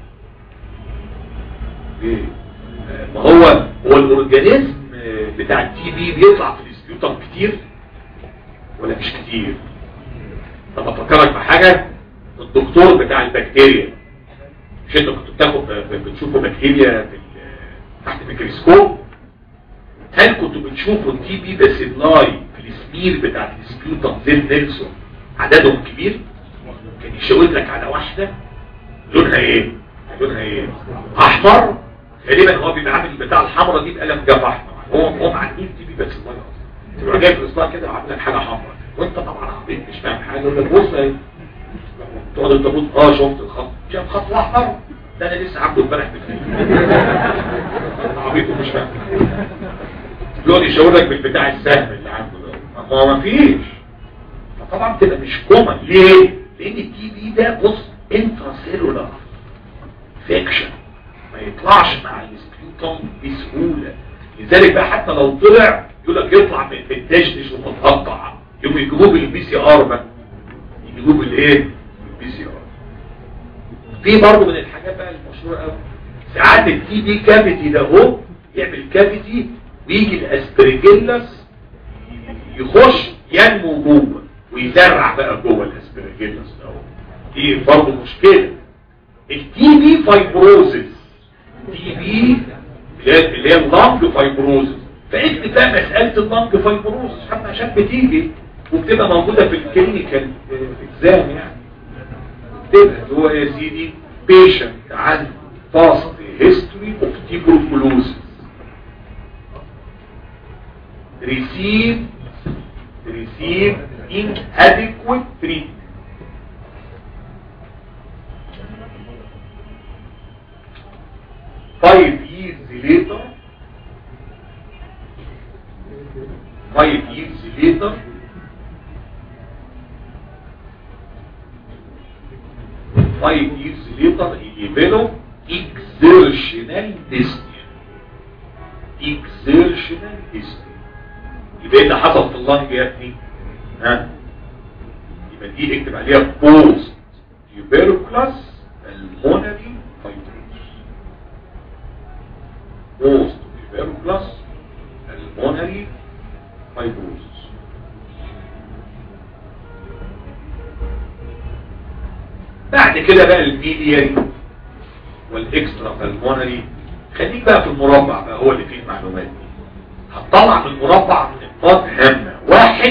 A: ليه؟ ما هو هو الاورجانيزم بتاع التي بي بيطلع في السبيوتم كتير ولا مش كتير طب افكرك بحاجه الدكتور بتاع البكتيريا مش انت كنت بتاخد بتشوفوا بكتيريا تحت الميكروسكوب هل كنتوا بتشوفوا التي بي باسيلاي في السمير بتاع السبيوتم زي نيلسون عددهم كبير كان يشاور لك على واحده لونها ايه لونها ايه احمر غالبا هو بيبقى عامل بتاع الحمراء دي بقلم جاف احمر هو هو ما عندوش تي بي بس الله تبقى جايب الاصلاح كده وعامل لك حاجه حمراء وانت طبعا عبيط مش فاهم حاجه يقول لك بص اهي تقعد انت تبص اه شفت الخط شايف خط احمر ده انا لسه عامله امبارح بالليل عبيط ومش فاهم يقعد يشاور لك بالبتاع السهم اللي عنده ده ما هو ما فيش فطبعا بتبقى مش كومن ليه؟ لان التي بي ده بص انترا سيلولار فيكشن ما يطلعش مع السبيوتوم بسهولة لذلك بقى حتى لو طلع يقول لك يطلع متدشدش ومتقطع يوم يجيبوه بالبي سي ار بقى يجيبوه بالايه بالبي سي ار في برضه من الحاجات بقى المشهوره قوي ساعات التي بي كافيتي ده هو يعمل كافيتي ويجي الاسبرجيلاس يخش ينمو جوه ويزرع بقى جوه الاسبرجيلاس ده دي برضه مشكله التي بي فايبروزس تي بي اللي هي اللنج فايبروزس فاكتب بقى مسألة اللنج فايبروزس حتى عشان بتيجي وبتبقى موجودة في الكلينيكال اكزام يعني تبقى هو يا سيدي بيشنت عنده باست هيستوري اوف تيبروكلوزس receive receive inadequate treatment five years later five years later five years later he developed exertional dyspnea exertional dyspnea يبقى اللي حصل في اللنج يا ابني ها يبقى دي اكتب عليها بوست tuberculous pulmonary fibrosis post tuberculous pulmonary fibrosis بعد كده بقى الميلياري والاكسترا pulmonary خليك بقى في المربع بقى هو اللي فيه المعلومات دي هتطلع من المربع نقاط هامة واحد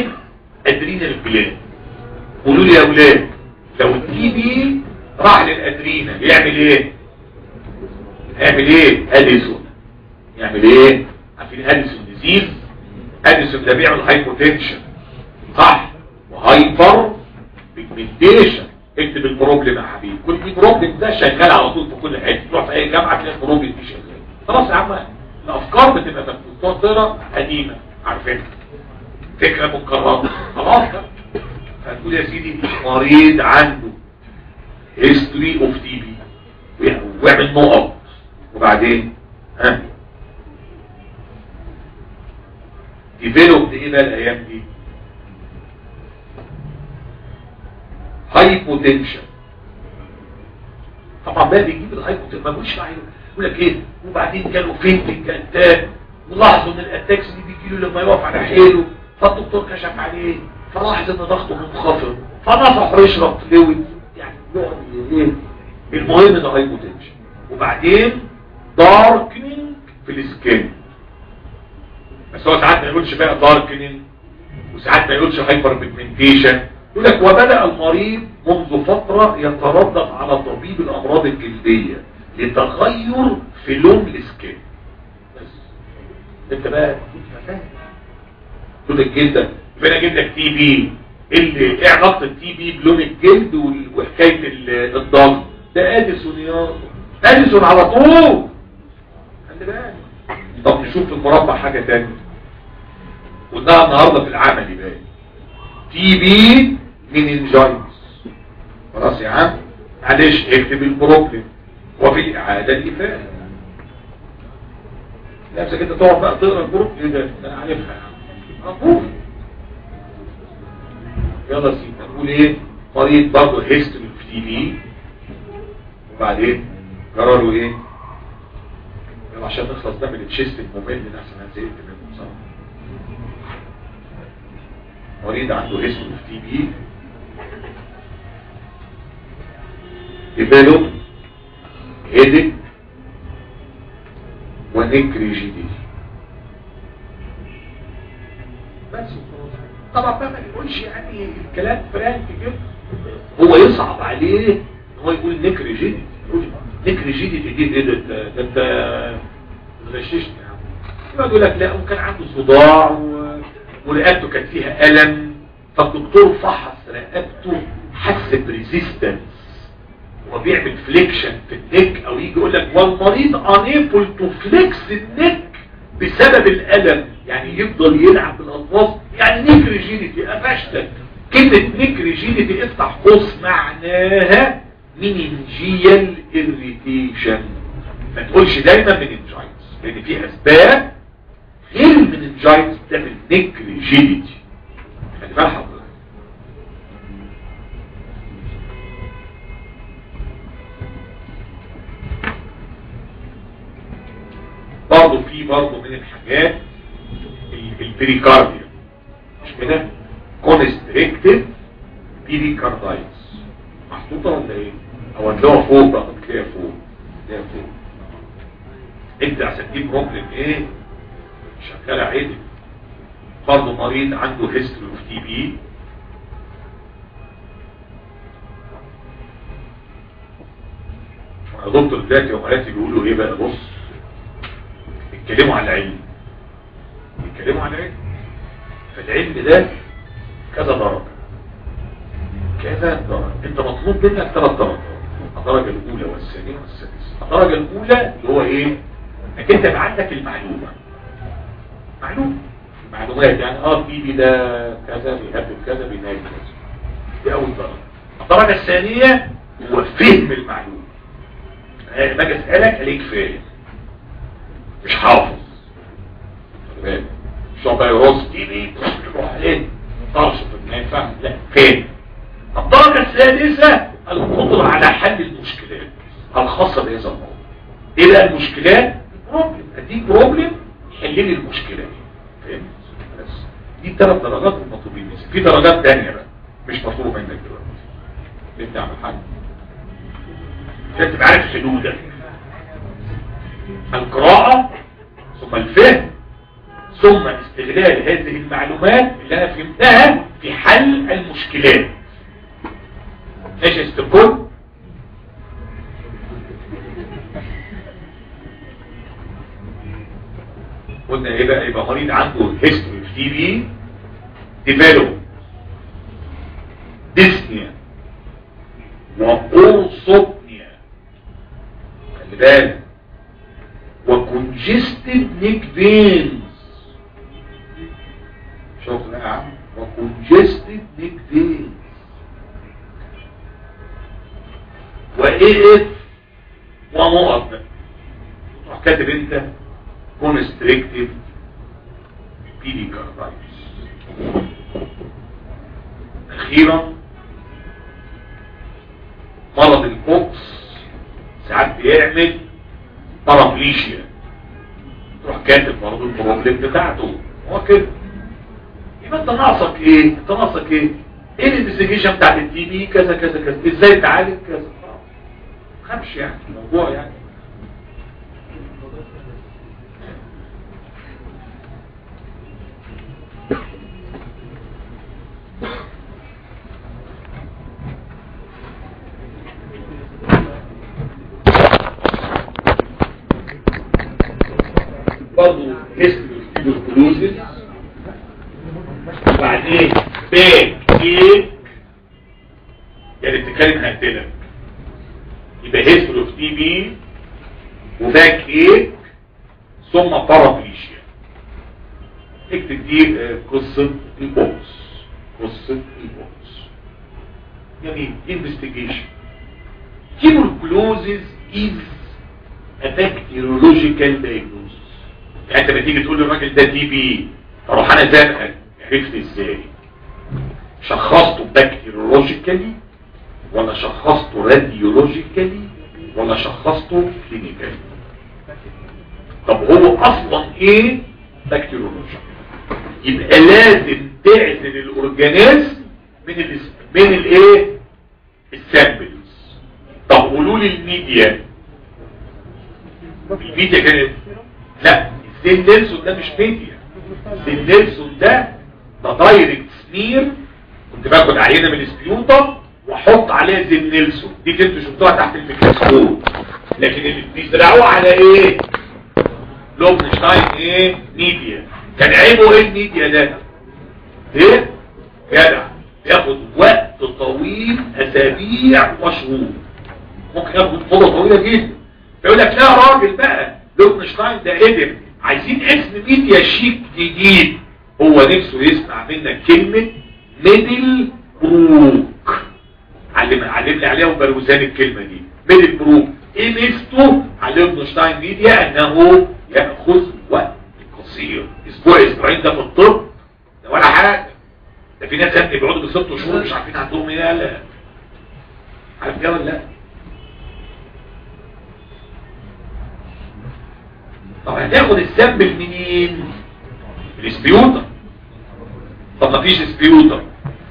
A: بلاد قولوا لي يا اولاد لو التي بي راح للادرينا يعمل ايه يعمل ايه اديسون يعمل ايه عارفين اديسون ديزيز اديسون ده بيعمل هايبوتنشن صح وهايبر بيجمنتيشن اكتب البروبلم يا حبيبي كل البروبلم ده شغال على طول في كل حته تروح في اي جامعه تلاقي البروبلم دي شغال خلاص يا عم الافكار بتبقى مفتوحه قديمه عارفينها فكره مكرره خلاص هتقول يا سيدي مريض عنده هيستوري اوف تي بي ويعمل نقط وبعدين ها ديفلوبد ايه بقى الايام دي هايبوتنشن طبعا بقى بيجيب الهايبوتنشن ما بيقولش معايا يقول لك ايه وبعدين جاله فينتنج اتاك ولاحظوا ان الاتاكس دي بيجي له لما يقف على حيله فالدكتور كشف عليه فلاحظ ان ضغطه منخفض فنصح يشرب فلويد يعني يقعد ايه المهم ان هايبوتنشن وبعدين داركنينج في السكين بس هو ساعات ما يقولش بقى داركنينج وساعات ما يقولش هايبر بيجمنتيشن يقول لك وبدأ المريض منذ فترة يتردد على طبيب الأمراض الجلدية لتغير في لون السكين بس انت بقى فاهم لون الجلد يبقى انا جلدك تي بي اللي ايه علاقه التي بي بلون الجلد وحكايه الضغط ده اديسون يا اديسون على طول خلي بالك طب نشوف في المربع حاجه ثانيه قلناها النهارده في العمل بقى تي بي مننجايتس خلاص يا عم معلش اكتب البروبلم وفي الاعاده الافاده نفسك انت تقعد بقى تقرا البروبلم ايه ده انا عارفها يا عم مفهوم يلا سيدي نقول ايه مريض برضه هيستوري في تي بي وبعدين قرروا ايه يلا عشان نخلص ده من التشيست الممل ده عشان انا زهقت منه بصراحه مريض عنده هيستوري في تي بي develop headache ونك ريجيديتي بس طبعا بقى ما يقولش يعني الكلام فرانك كده هو يصعب عليه ان هو يقول نك ريجيديتي يقول نك ريجيديتي دي دي ده انت غششت يا عم يقعد يقول لك لا وكان عنده صداع و... ورقبته كانت فيها الم فالدكتور فحص رقبته حس بريزيستنس وبيعمل فليكشن في النك او يجي يقول لك والمريض انيبل تو فليكس النك بسبب الالم يعني يفضل يلعب بالالفاظ يعني نيك ريجينيتي قفشتك كلمة نيك ريجينيتي افتح قوس معناها مننجيال اريتيشن ما تقولش دايما مننجايتس لان في اسباب غير المننجايتس بتعمل نيك ريجينيتي خلي بال حضرتك برضه في برضه من الحاجات البريكارديا مش كده كونستريكتد بيريكاردايتس محطوطه ولا ايه او هتلاقوها فوق بقى تلاقيها فوق تلاقيها فوق انت عشان دي بروبلم ايه شغاله عدل برضه مريض عنده هيستوري اوف تي بي يا دكتور دلوقتي ومراتي بيقولوا ايه بقى بص بيتكلموا عن العلم بيتكلموا عن العلم فالعلم ده كذا درجة كذا درجة انت مطلوب منك ثلاث درجات الدرجة الاولى والثانية والسادسة الدرجة الاولى اللي هو ايه انك انت يبقى عندك المعلومة معلومة معلومات يعني اه بيبي ده كذا بيهبب كذا بينام كذا دي اول درجة الدرجة الثانية هو فهم المعلومة يعني باجي اسألك عليك فاهم مش حافظ مش هو بقى يرص ديني تروح عليه ترصف ما ينفعش لا فين الدرجة السادسة القدرة على حل المشكلات الخاصة بهذا الموضوع ايه بقى المشكلات بروبلم اديك بروبلم حل لي المشكلة فهمت بس دي ثلاث درجات المطلوبين في درجات تانية بقى مش مطلوب منك دلوقتي انت تعمل حاجة عشان تبقى عارف حدودك القراءة ثم الفهم ثم استغلال هذه المعلومات اللي انا فهمتها في حل المشكلات ماشي استقل قلنا ايه بقى يبقى مريض عنده هيستوري في تي بي ديفلوب ديسنيا وأورثوبنيا خلي بالك وكونجستد نيك فينز شوف يا عم وكونجستد نيك فينز وايه ونقط بقى تروح كاتب انت كونستريكتيف بيديكاردايتس اخيرا مرض الكوكس ساعات بيعمل بارابليشيا تروح كاتب مرض البروبلم بتاعته هو كده يبقى انت ناقصك ايه انت ناقصك ايه ايه الانفستيجيشن بتاعت التي بي كذا كذا كذا ازاي تعالج كذا خمش يعني الموضوع يعني برضه هيستروسكلوزيس وبعدين باك ايه يعني بتتكلم هقتلك يبقى هيسترو في تي بي وباك ايه ثم بارابليشيا اكتب دي آه، قصة البوكس قصة البوكس جميل انفستيجيشن tuberculosis is a bacteriological diagnosis يعني انت بتيجي تقول للراجل ده تي بي اروح انا زنقك عرفت ازاي شخصته بكتيريولوجيكالي ولا شخصته راديولوجيكالي ولا شخصته كلينيكالي طب هو اصلا ايه بكتيريولوجي يبقى لازم تعزل الاورجانيزم من ال من الايه السامبلز طب قولوا لي الميديا الميديا كانت لا السين نيلسون ده مش ميديا السين نيلسون ده ده دايركت سمير كنت باخد عينه من السبيوتر واحط عليها زين نيلسون دي انتوا شفتوها تحت الميكروسكوب لكن اللي بيزرعوها على ايه لوبنشتاين ايه ميديا كان عيبه ايه الميديا ده ايه جدع ياخد وقت طويل اسابيع وشهور ممكن ياخد فتره طويله جدا فيقول لك لا يا راجل بقى لوبنشتاين ده قدم عايزين اسم ميديا شيك جديد هو نفسه يسمع منك كلمة ميدل بروك علم علم لي عليها وبروزان الكلمة دي ميدل بروك ايه ميزته على لوبنشتاين ميديا انه ياخذ وقت قصير اسبوع اسبوعين ده في الطب ده ولا حاجه ده في ناس يا ابني بيقعدوا بست شهور مش عارفين عندهم ايه لا عارف كده ولا لا طب هتاخد السامبل منين الاسبيوتر طب ما فيش اسبيوتر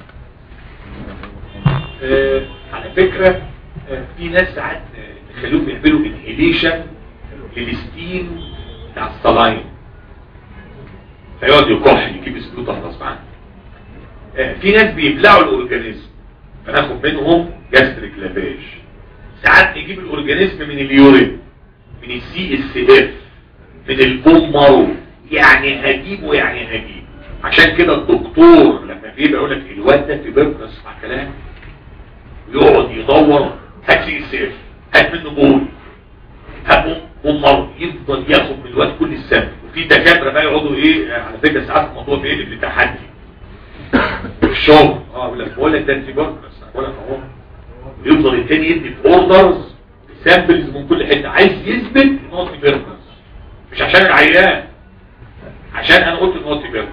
A: آه على فكرة آه في ناس ساعات آه، يخلوهم يعملوا انهيليشن للستين بتاع الصلاين فيقعد يكح يجيب اسبيوتر غصب عنه آه في ناس بيبلعوا الاورجانيزم فناخد منهم جاستريك لافاج ساعات نجيب الاورجانيزم من اليورين من السي اس اف من البوم مارو يعني هجيبه يعني هجيبه عشان كده الدكتور لما بيبقى يقول لك الواد ده في بيرك اسمع كلام يقعد يدور هات سي اس اف هات منه بول هات بوم مارو يفضل ياخد من الواد كل السنه وفي دكاتره بقى يقعدوا ايه على فكره ساعات الموضوع بيقلب لتحدي في الشغل اه يقول لك بقول لك ده انت بيرك بقول لك اهو يفضل التاني يدي في اوردرز سامبلز من كل حته عايز يثبت ان هو في بيرك مش عشان العيان عشان انا قلت ان هو تبركز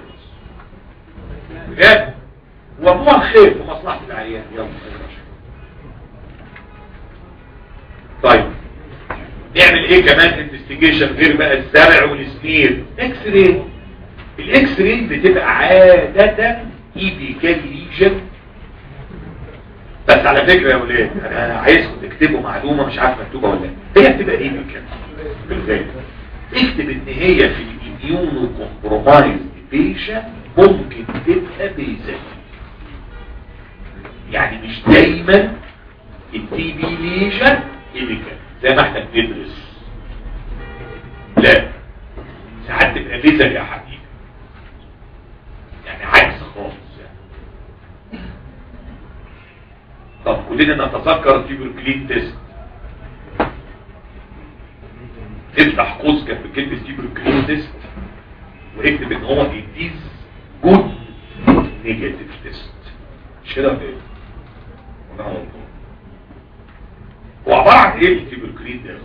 A: بجد وعموما خير في مصلحة العيان يلا طيب نعمل ايه كمان انفستيجيشن غير بقى الزرع والسمير اكس راي الاكس راي بتبقى عادة ايبيكال ليجن بس على فكرة يا ولاد انا عايزكم تكتبوا معلومة مش عارف مكتوبة ولا لا هي بتبقى ايبيكال بالغالب اكتب ان هي في اميونو كومبرومايز بيشن ممكن تبقى بيزل يعني مش دايما التي بي ليجن كيميكال زي ما احنا بندرس لا ساعات تبقى بيزل يا حبيبي يعني عكس خالص يعني طب كلنا نتذكر تيبركلين تيست افتح قوس جنب كلمة تيبركلين تيست واكتب ان هو يديز جود نيجاتيف تيست مش كده ولا ايه؟ ولا أنا غلطان؟ هو عبارة عن ايه التيبركلين ده؟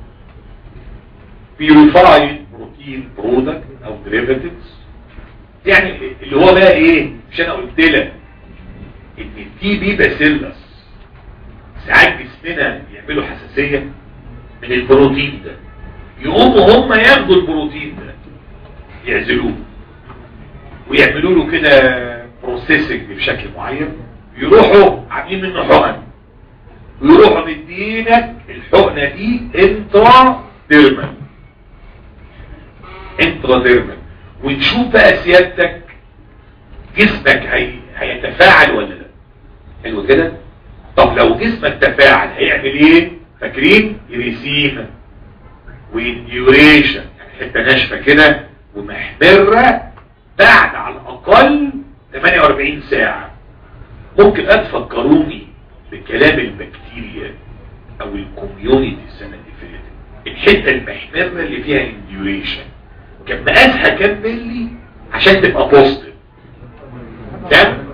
A: بيوريفايد بروتين برودكت او ديريفاتيفز يعني اللي هو بقى ايه مش انا قلت لك ان التي بي باسيلس ساعات جسمنا يعملوا حساسية من البروتين ده يقوموا هم ياخدوا البروتين ده يعزلوه ويعملوا له كده بروسيسنج بشكل معين يروحوا عاملين منه حقن ويروحوا مدينك الحقنة دي انترا ديرمال انترا ديرمال ونشوف بقى سيادتك جسمك هي... هيتفاعل ولا لا حلو كده طب لو جسمك تفاعل هيعمل ايه فاكرين يريسيما وانديوريشن يعني حته ناشفه كده ومحمره بعد على الاقل 48 ساعه ممكن اتفكروني بكلام البكتيريا او الكوميونيتي السنه اللي فاتت الحته المحمره اللي فيها انديوريشن كان مقاسها كام ملي عشان تبقى بوزيتيف كام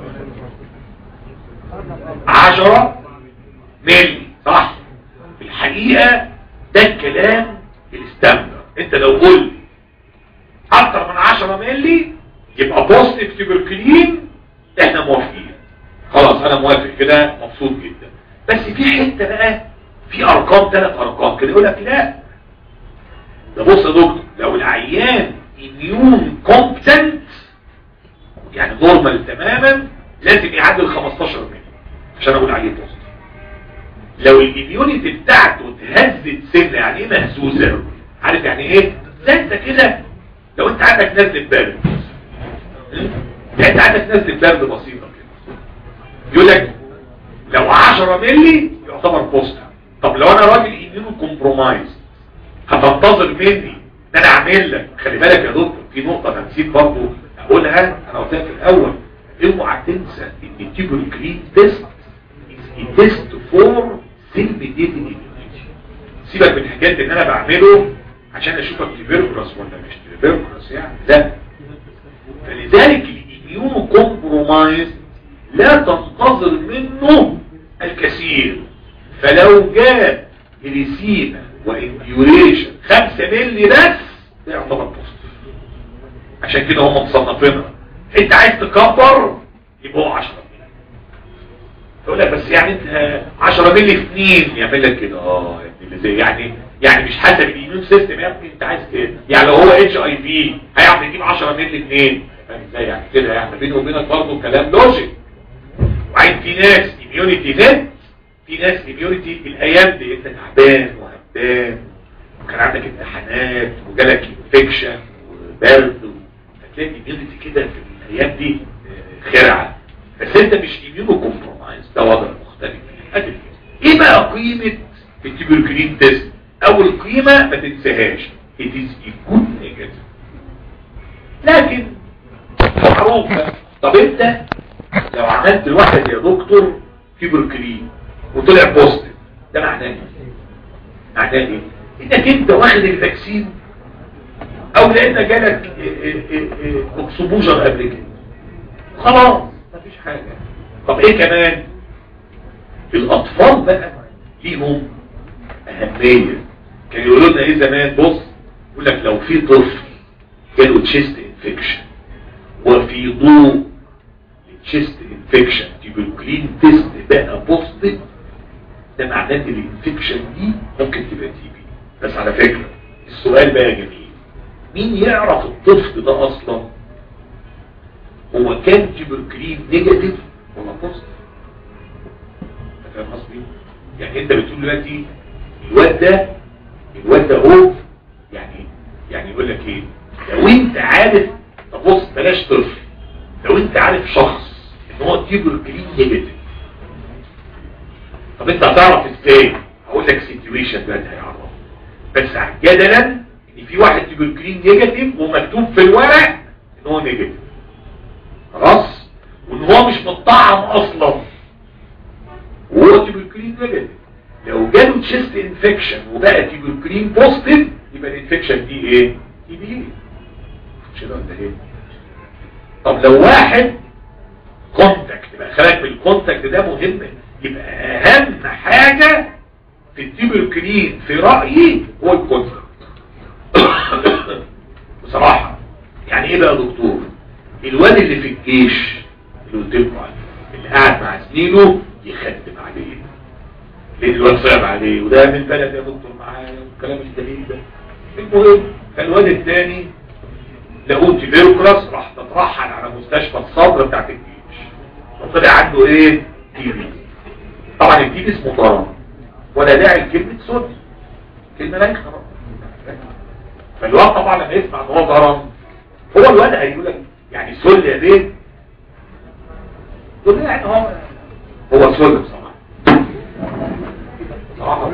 A: 10 ملي صح في الحقيقه ده الكلام الستاندر انت لو قلت اكتر من 10 ملي يبقى بوزيتيف تيبركلين احنا موافقين خلاص انا موافق كده مبسوط جدا بس في حته بقى في ارقام ثلاث ارقام كده يقول لك لا ده بص يا دكتور لو العيان اميون كومبتنت يعني نورمال تماما لازم يعدل 15 ملي عشان اقول عليه بوزيتيف لو الاميونيتي بتاعته اتهزت سنه يعني ايه مهزوزه عارف يعني ايه زي انت كده لو انت عندك نزله برد يعني انت عندك نزله برد بسيطه كده يقول لك لو 10 ملي يعتبر بوزيتيف طب لو انا راجل اميونو كومبرومايز هتنتظر مني ان انا اعمل لك خلي بالك يا دكتور في نقطه انا نسيت برضه اقولها انا قلتها في الاول اوعى تنسى ان التيبركلين تيست تيست فور سيل ميديتد immunity سيبك من حكايه ان انا بعمله عشان اشوفك تيبركلوس ولا مش تيبركلوس يعني لا فلذلك الاميونو كومبرومايز لا تنتظر منه الكثير فلو جاء ريسينا وانديوريشن 5 مللي بس ده يعتبر بوزيتيف عشان كده هم مصنفينها انت عايز تكبر يبقى هو 10 مللي يقول لك بس يعني انت 10 مللي في 2 يعمل لك كده اه يا ابني اللي زي يعني يعني مش حسب الاميون سيستم يا ابني انت عايز كده يعني لو هو اتش اي في هيعمل يجيب 10 مللي 2 فاهم ازاي يعني كده يعني بيني وبينك برضه كلام لوجيك وعين في ناس اميونيتي نت في ناس اميونيتي الايام دي انت تعبان وهمدان وكان عندك امتحانات وجالك انفكشن وبرد هتلاقي الاميونيتي كده في الايام دي خرعه بس انت مش اميونو كومبرومايز ده وضع مختلف ادي ايه بقى قيمه التيبركلين تيست اول قيمه ما تنساهاش it is a good negative لكن معروفه طب انت لو عملت لواحد يا دكتور تيبركلين وطلع بوزيتيف ده معناه ايه معناه ايه انك انت واخد الفاكسين او لان جالك اكسبوجر قبل كده خلاص مفيش حاجة طب ايه كمان الاطفال بقى ليهم اهمية كانوا يقولوا لنا ايه زمان بص يقول لك لو في طفل جاله تشيست انفكشن وفي ضوء التشيست انفكشن تيبركلين تيست بقى بوزيتيف ده معناه ان الانفكشن دي ممكن تبقى تي بي بس على فكرة السؤال بقى جميل مين يعرف الطفل ده اصلا هو كان تيبركلين نيجاتيف ولا بوزيتيف فاهم قصدي يعني انت بتقول دلوقتي الواد ده الواد ده هو يعني يعني يقول لك ايه عندناش طفل لو انت عارف شخص ان هو تيوبركلين نيجاتيف طب انت هتعرف ازاي هقول لك سيتويشن دلوقتي هيعرف بس جدلا ان في واحد تيوبركلين نيجاتيف ومكتوب في الورق ان هو نيجاتيف خلاص وان هو مش مطعم اصلا وهو تيوبركلين نيجاتيف لو جاله تشيست انفكشن وبقى تيوبركلين بوزيتيف يبقى الانفكشن دي ايه تي بي مش كده ولا ايه طب لو واحد كونتاكت يبقى خلك بالكونتاكت ده مهم يبقى اهم حاجة في التيبركلين في رأيي هو الكونتاكت بصراحة يعني ايه بقى يا دكتور الواد اللي في الجيش اللي قلت لكم عليه اللي قاعد مع سنينه يخدم عليه لان الواد صعب عليه وده من بلد يا دكتور معايا والكلام الجميل ده المهم فالواد الثاني لقوه تيبركلس راح تترحل على مستشفى الصدر بتاعت الجيش وطلع عنده ايه تي بي طبعا التي بي اسمه ضرر ولا داعي لكلمه سود كلمه لا يخرج فالواد طبعا لما يسمع ان هو ضرر هو الواد هيقول لك يعني سل يا بيه تقول يعني هو هو سل بصراحه بصراحه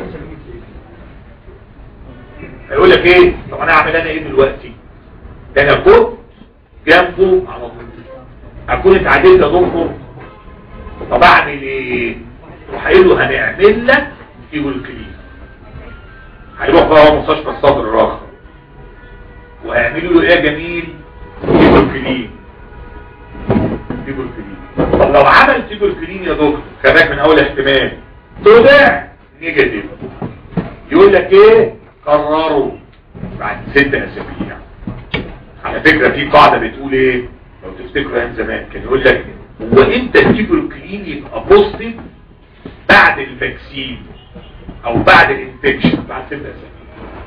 A: هيقول لك ايه طب انا اعمل انا ايه دلوقتي ده انا كنت جنبه على طول اكون اتعدلت يا دكتور طب اعمل ايه روح قايل له هنعمل لك تيبولكلين هيروح بقى هو مستشفى الصدر الراخر وهيعملوا له ايه يا جميل تيبولكلين تيبولكلين طب لو عمل تيبولكلين يا دكتور خلاك من اول احتمال طلع نيجاتيف يقول لك ايه قرروا بعد ست اسابيع على فكرة في قاعدة بتقول ايه لو تفتكروا ايام زمان كان يقول لك هو امتى التيبروكلين يبقى بوزيتيف بعد الفاكسين او بعد الانفكشن بعد ست اسابيع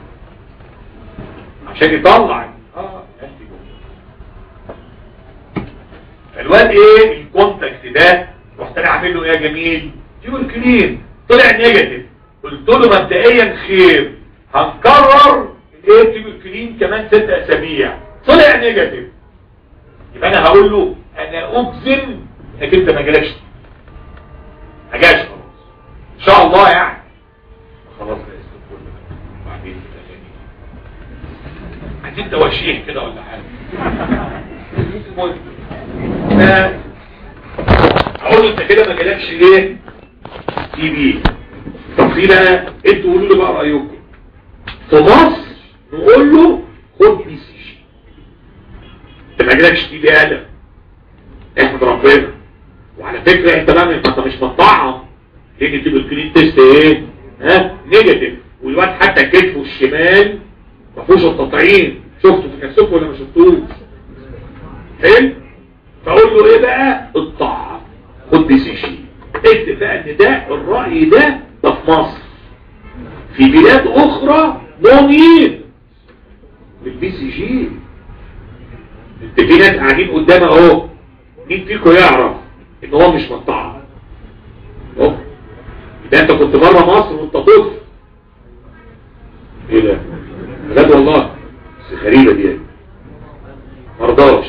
A: عشان يطلع اه فالواد ايه الكونتاكت ده رحت انا عامل له ايه يا جميل تيبروكلين طلع نيجاتيف قلت له مبدئيا خير هنكرر الايه تيبروكلين كمان ست اسابيع طلع نيجاتيف يبقى انا هقول له انا اجزم انك انت ما جالكش ما جاش خلاص ان شاء الله يعني خلاص ده اسم بعدين عايزين توشيح كده ولا حاجه اقول له انت كده ما جالكش ليه تي بي طب في بقى انتوا قولوا لي بقى رايكم في مصر نقول له خد بي سي جي انت ما جالكش تي بي قلم احمد ربنا وعلى فكرة انت بقى انت مش مطعم لان تيجي الكلين تيست ايه ها نيجاتيف والواد حتى كتفه الشمال ما فيهوش التطعيم شفته في كسوف ولا ما شفتوش حلو فاقول له ايه بقى الطعم خد بي سي جي اكتب بقى ان ده الرأي ده ده في مصر في بلاد اخرى نونين بالبي سي جي انت في ناس قاعدين قدام اهو مين فيكم يعرف ان هو مش مطعم اهو يبقى انت كنت بره مصر وانت طفل ايه ده بجد والله بس غريبه دي مرضاش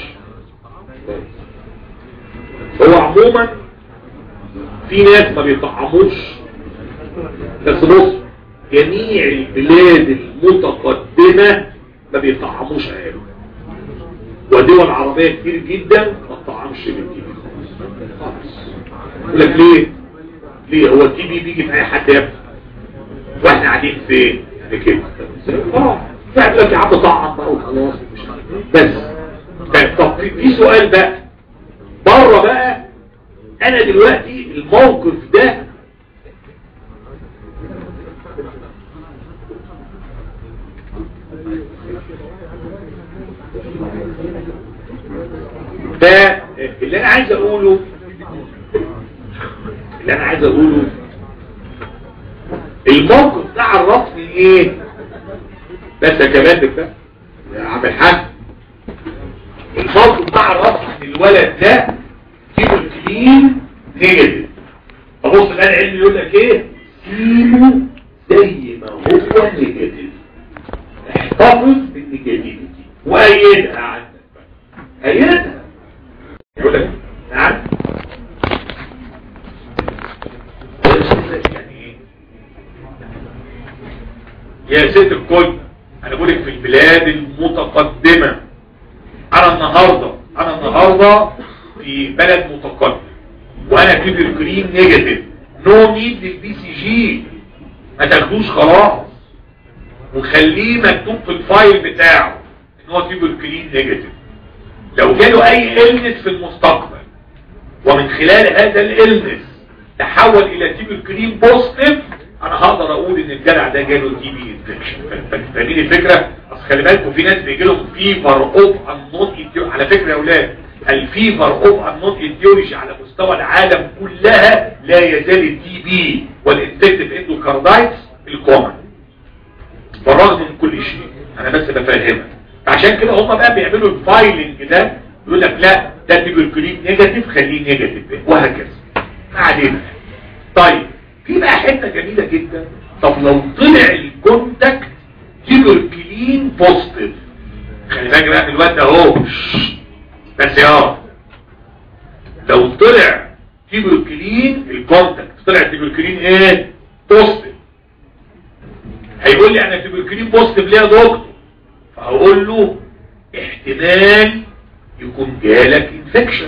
A: هو عموما في ناس ما بيطعموش بس بص جميع البلاد المتقدمة ما بيطعموش عياله ودول عربية كتير جدا ما تطعمش بالتي بي خالص يقول لك ليه ليه هو التي بي بيجي في اي حد يبقى واحنا قاعدين فين يعني كده اه فعلا لك يا عم طعم بقى وخلاص بس طب في سؤال بقى بره بقى انا دلوقتي الموقف ده ده اللي انا عايز اقوله اللي انا عايز اقوله الموقف ده عرفني ايه بس يا كمان بقى يا عم الحاج الموقف ده عرفني ان الولد ده سيبه الكلين نيجاتيف ابص بقى العلم يقول لك ايه سيبه زي ما هو نيجاتيف احتفظ بالنيجاتيفيتي وايدها عندك بقى ايدها يا ست الكل انا بقولك في البلاد المتقدمة انا النهاردة انا النهاردة في بلد متقدم وانا تيبركلين نيجاتيف نو نيد للبي سي جي ما تاخدوش خلاص وخليه مكتوب في الفايل بتاعه ان هو تيبركلين نيجاتيف لو جاله اي النس في المستقبل ومن خلال هذا الالنس تحول الى تيبركلين بوزيتيف انا هقدر اقول ان الجدع ده جاله تي بي انفكشن فاهمين الفكره اصل خلي بالكم في ناس بيجي لهم فيفر اوف انون على فكره يا اولاد الفيفر اوف انون ايديولوجي على مستوى العالم كلها لا يزال التي بي والانفكتيف اندوكاردايتس الكومن بالرغم من كل شيء انا بس بفهمك عشان كده هم بقى بيعملوا الفايلنج ده يقول لك لا ده تيبركلين نيجاتيف خليه نيجاتيف وهكذا ما علينا طيب في بقى حته جميله جدا طب لو طلع الكونتاكت تيبركلين بوزيتيف خلي بالك بقى من الواد ده اهو بس يا لو طلع تيبركلين الكونتاكت طلع تيبركلين ايه بوزيتيف هيقول لي انا تيبركلين بوزيتيف ليه يا دكتور فهقول له احتمال يكون جالك انفكشن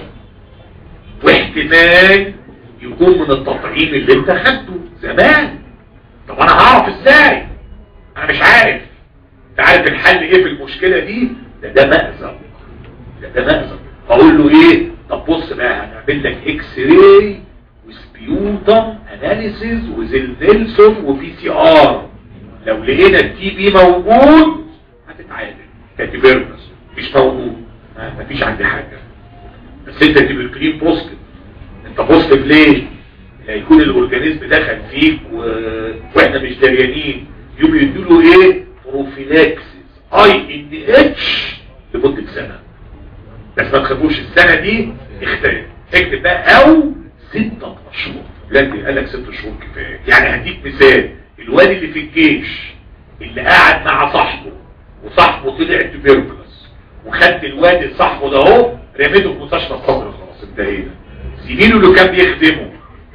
A: واحتمال يكون من التطعيم اللي انت خدته زمان طب انا هعرف ازاي انا مش عارف انت عارف الحل ايه في المشكلة دي ده ده مأزق ده ده مأزق اقول له ايه طب بص بقى هنعمل لك اكس راي وسبيوتم اناليسيز وزل نيلسون وبي سي ار لو لقينا التي بي موجود هتتعالج كاتيبيرنس مش موجود مفيش عندي حاجة بس انت تبركلين بوزيتيف انت بوزيتيف ليه هيكون الاورجانيزم دخل فيك و... واحنا مش دريانين يوم يديله ايه بروفيلاكسيس اي ان اتش لمدة سنة بس ما تخافوش السنة دي اختلف اكتب بقى او ستة اشهر لا قال لك ست شهور كفاية يعني هديك مثال الواد اللي في الجيش اللي قاعد مع صاحبه وصاحبه طلع تبيركلس وخدت الواد صاحبه ده اهو رميته في مستشفى الصدر خلاص انتهينا زميله اللي كان بيخدمه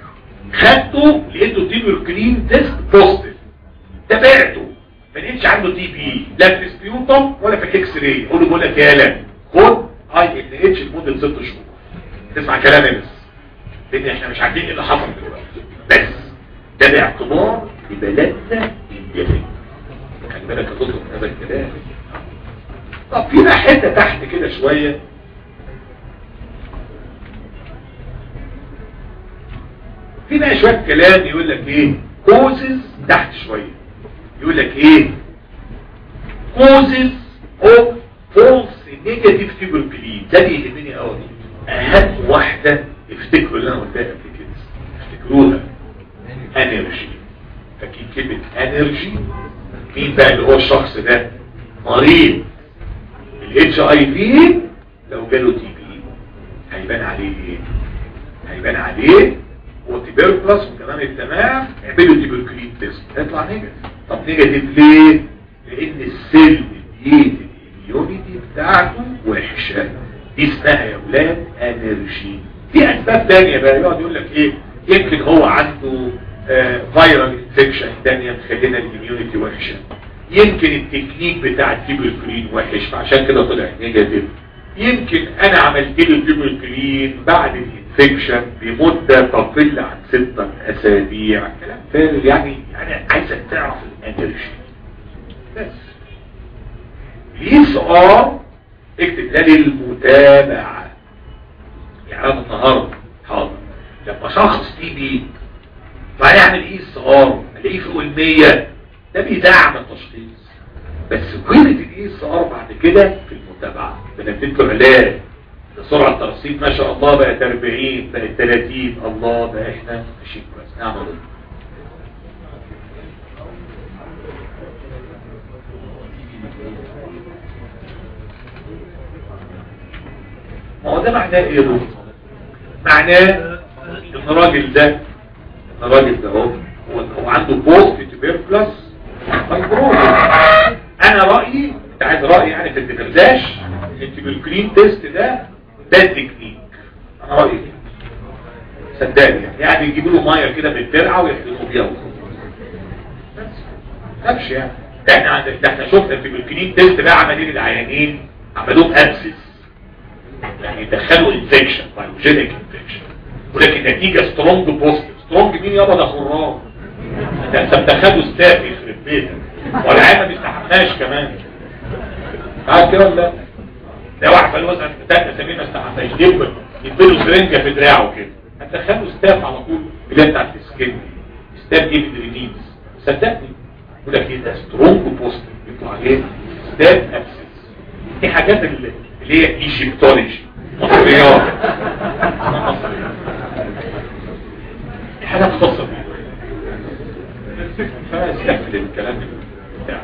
A: خدته لقيته تيبركلين تيست بوزيتيف تابعته ما لقيتش عنده تي بي لا في السبيوتم ولا في الاكس راي اقول له بقول لك يا لا خد اي ان اتش لمده ست شهور تسمع كلامي بس لان احنا مش عارفين ايه اللي حصل دلوقتي بس ده باعتبار ببلدنا الجميل خلي بالك يا دكتور من هذا الكلام طب في بقى حته تحت كده شويه في بقى شويه كلام يقول لك ايه كوزز تحت شويه يقول لك ايه كوزز اوف فولس نيجاتيف تيبركلين ده بيهمني قوي اهم واحده افتكروا اللي انا قلتها قبل كده افتكروها انرجي فاكيد كلمه انرجي مين بقى اللي هو الشخص ده مريض الاتش اي في لو جاله تي بي هيبان عليه ايه هيبان عليه هو تيبركلس وكمان التمام اعملوا تيبركلين تيست هيطلع نيجاتيف طب نيجاتيف ليه لان السيل دي اليونيتي بتاعته وحشه دي اسمها يا ولاد انرجي في اسباب تانية بقى يقعد يقول لك ايه يمكن هو عنده فيرال انفكشن تانية مخلينا الاميونيتي وحشه يمكن التكنيك بتاع التيبركلين وحش فعشان كده طلع نيجاتيف يمكن انا عملت له التيبركلين بعد الانفكشن بمدة تقل عن ستة اسابيع كلام فارغ يعني انا عايزك تعرف الانرجي بس الاس ار اكتب ده للمتابعة يعني انا النهاردة حاضر لما شخص تي بي فهيعمل ايه اس ار الاقيه فوق المية ده بيدعم التشخيص بس قيمة الاي اس ار بعد كده في المتابعة بنبتدي علاج سرعة الترصيد ما شاء الله بقت 40 بقت 30 الله بقى احنا ماشيين كويس نعمل ايه ما هو ده معناه ايه يا دكتور؟ معناه ان الراجل ده الراجل ده هو هو عنده بوست تبيركلس مايكروز انا رأيي انت عايز رأيي يعني في الدمرداش التبيركلين تيست ده ده التكنيك انا رأيي كده صدقني يعني يعني يجيبوا له ميه كده من الترعه ويحقنوا بيها بس تمشي يعني ده احنا عند ده احنا شفنا في الكلين تيست بقى عمل ايه للعيانين عملوهم ابسس يعني دخلوا انفكشن بايوجينيك انفكشن ولكن نتيجه سترونج بوزيتيف سترونج مين يابا ده خرام ده انت بتاخده ستاف يخرب بيتك والعيان ما بيستحملهاش كمان عارف كده ولا لا؟ ده واحد فالوزن بتاعنا سميه ما استحملهاش يبقى يديله سرنجه في دراعه كده هتدخله ستاف على طول اللي هي بتاعت السكين ستاف دي بالريديز صدقني يقول لك ايه ده سترونج بوزيتيف يطلع ايه ستاف ابسس دي حاجات اللي اللي هي ايجيبتولوجي مصريات مصريات دي حاجات خاصه بيه فاستقبل الكلام بتاعه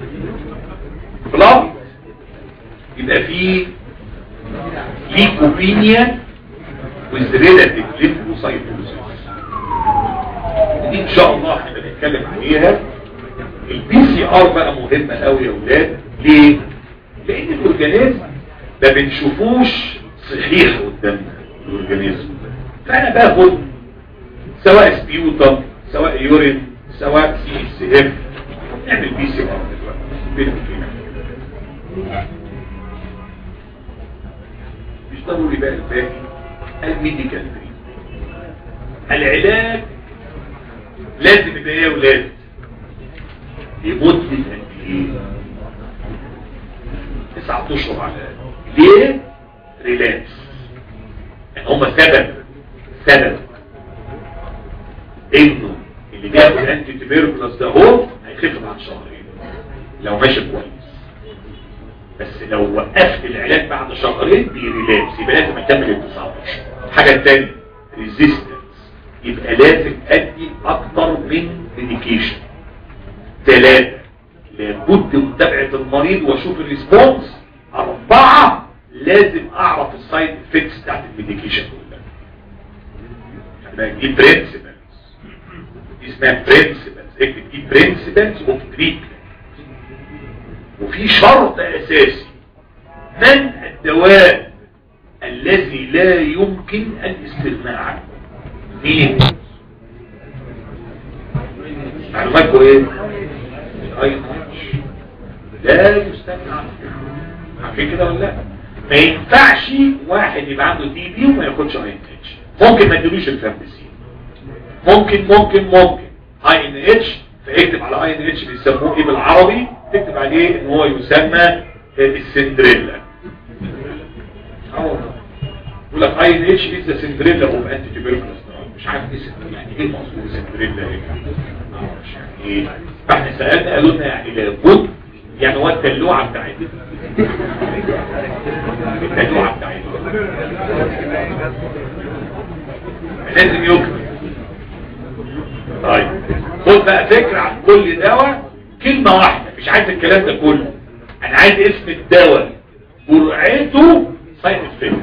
A: بلاد يبقى فيه ليكوبينيا with relative lymphocytosis دي ان شاء الله احنا بنتكلم عليها البي سي ار بقى مهمة قوي يا ولاد ليه؟ لان الاورجانيزم ما بنشوفوش صحيح قدامنا الاورجانيزم فانا باخد سواء سبيوتم سواء يورين سواء سي اس اف نعمل بي سي ار دلوقتي بينهم فينا مش ضروري بقى الباقي الميديكال العلاج لازم يبقى ايه يا ولاد لمدة قد ايه تسعة اشهر على الأقل. ليه ريلابس يعني هما سبب سبب انه اللي بياخد انتي تيبيركلس ده هو هيخف بعد شهرين لو ماشي كويس بس لو وقفت العلاج بعد شهرين بيريلابس يبقى لازم اكمل ال 19 حاجه ثانيه ريزيستنس يبقى لازم ادي اكتر من ميديكيشن ثلاثه لابد متابعه المريض واشوف الريسبونس اربعه لازم اعرف السايد افكتس بتاعت الميديكيشن كلها دي برنسبلز دي اسمها برنسبلز اكتب دي برنسبلز اوف تريتمنت وفي شرط اساسي من الدواء الذي لا يمكن الاستغناء عنه مين معلوماتكم ايه الاي اتش لا يستغنى عنه عارفين كده ولا لا ما ينفعش واحد يبقى عنده دي بي وما ياخدش اي اتش ممكن ما ادلوش الفامبسين ممكن ممكن ممكن اي ان اتش فاكتب على اي ان اتش بيسموه ايه بالعربي تكتب عليه ان هو يسمى السندريلا يقول لك اي ان اتش از ذا سندريلا اوف انتي تيوبركلوز مش عارف ايه سندريلا يعني ايه المقصود سندريلا ايه مش يعني ايه فاحنا سالنا قالوا لنا يعني لابد يعني هو الدلوعه بتاعتنا الدلوعه بتاعتنا لازم يكمل طيب خد بقى فكرة عن كل دواء كلمة واحدة مش عايز الكلام ده كله انا عايز اسم الدواء جرعته سايد افكت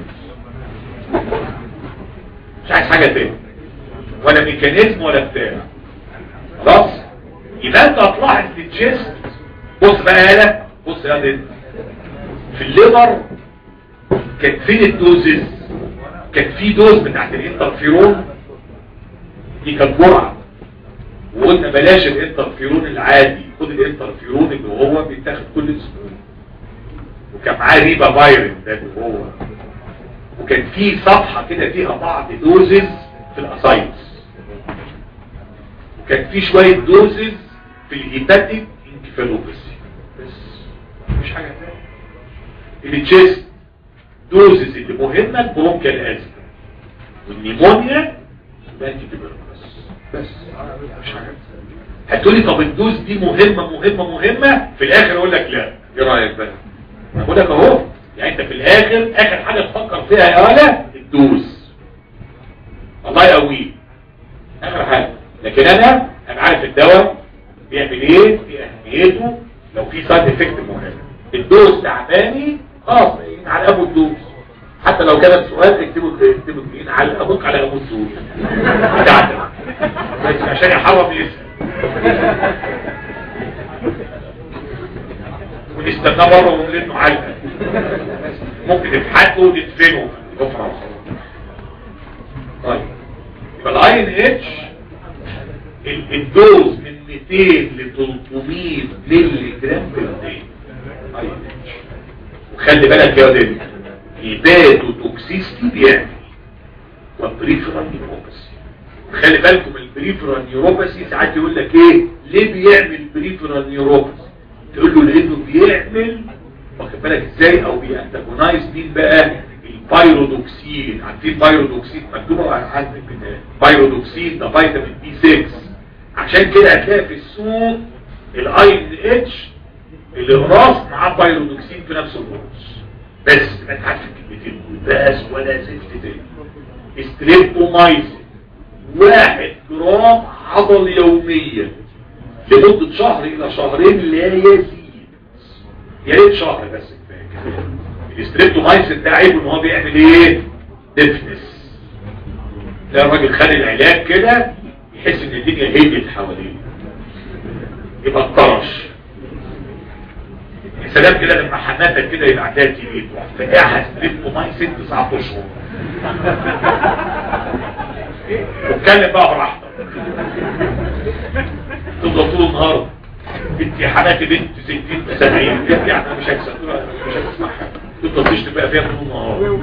A: مش عايز حاجة تاني ولا ميكانيزم ولا بتاع خلاص يبقى انت هتلاحظ في الجسم بص بقى يالا بص يا دي في الليبر كانت فين الدوزز كانت في دوز بتاعت الانترفيرون دي كانت جرعه وقلنا بلاش الانترفيرون العادي خد الانترفيرون اللي هو بيتاخد كل اسبوع وكان معاه ريبا بايرن ده اللي هو وكان في صفحة كده فيها بعض دوزز في الاسايتس وكان في شوية دوزز في الهيباتيك انكفالوباسي بس مش حاجة تانية التشيست دوزز اللي مهمة البرونكال ازمة والنيمونيا والانتي تيبركلوس بس مش حاجة هتقولي طب الدوز دي مهمة مهمة مهمة في الاخر اقول لك لا ايه رأيك بقى اقول لك اهو يعني انت في الاخر اخر حاجة تفكر فيها يا ولا الدوز الله يقويه اخر حاجة لكن انا انا عارف الدواء بيعمل ايه في اهميته لو في سايد افكت مهم الدوز تعباني خلاص على ابو الدوز حتى لو كان السؤال اكتبوا اكتبوا اثنين على ابوك على ابو الدوز بتاعتك بس عشان يحرم يسأل ونستناه بره ونلنه علقه ممكن تتحدوا وتدفنوا في الحفره وخلاص طيب يبقى الاي ان اتش الدوز من 200 ل 300 مللي جرام بالدين وخلي بالك يا ولد الباتو توكسيستي بيعمل والبريفرال نيوروباثي خلي بالكم البريفرال نيوروباثي ساعات يقول لك ايه ليه بيعمل بريفرال نيوروباثي تقول له لانه بيعمل واخد بالك ازاي او بيانتاجونايز مين بقى البايرودوكسين عارفين بايرودوكسين مكتوبه على حد الكتاب بايرودوكسين ده فيتامين بي 6 عشان كده هتلاقي في السوق الاي ان اتش الاغراس مع بايرودوكسين في نفس الغرس بس ما تعرفش الكلمتين دول بس ولا زفت تاني ستريبتومايسين واحد جرام عضل يوميا لمدة شهر الى شهرين لا يزيد يا ريت شهر بس كفايه الاستريبتومايسين ده عيبه ان هو بيعمل ايه ديفنس ده الراجل خد العلاج كده يحس ان الدنيا هدت حواليه يبقى الطرش يا سلام كده لما حماتك كده يبقى عندها تي في تروح فقاعها ستريبتومايسين تسعة اشهر واتكلم بقى براحتك تفضل طول النهار انت يا حماتي بنت 60 70 انت يعني مش هكسب مش هتسمعها تفضل تشتم بقى فيها طول النهار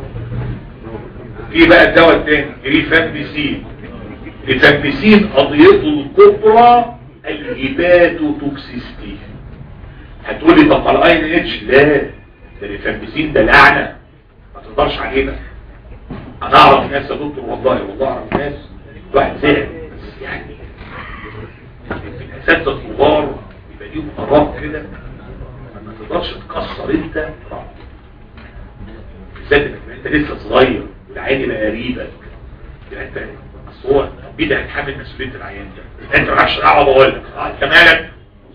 A: في بقى الدواء الثاني ريفامبيسين ريفامبيسين قضيته الكبرى الهيباتوتوكسيستي هتقولي طب على اي اتش لا ده ريفامبيسين ده لعنه ما تقدرش عليه بقى انا اعرف ناس يا دكتور والله والله اعرف ناس واحد زعل بس يعني في الاساتذه الكبار يبقى ليهم قرار كده ما تقدرش تكسر انت رأي بالذات انك انت لسه صغير والعين يبقى قريبك يعني انت اصل هو بيدك هتحمل مسؤوليه العيان ده انت معكش دعوه بقول لك اه انت مالك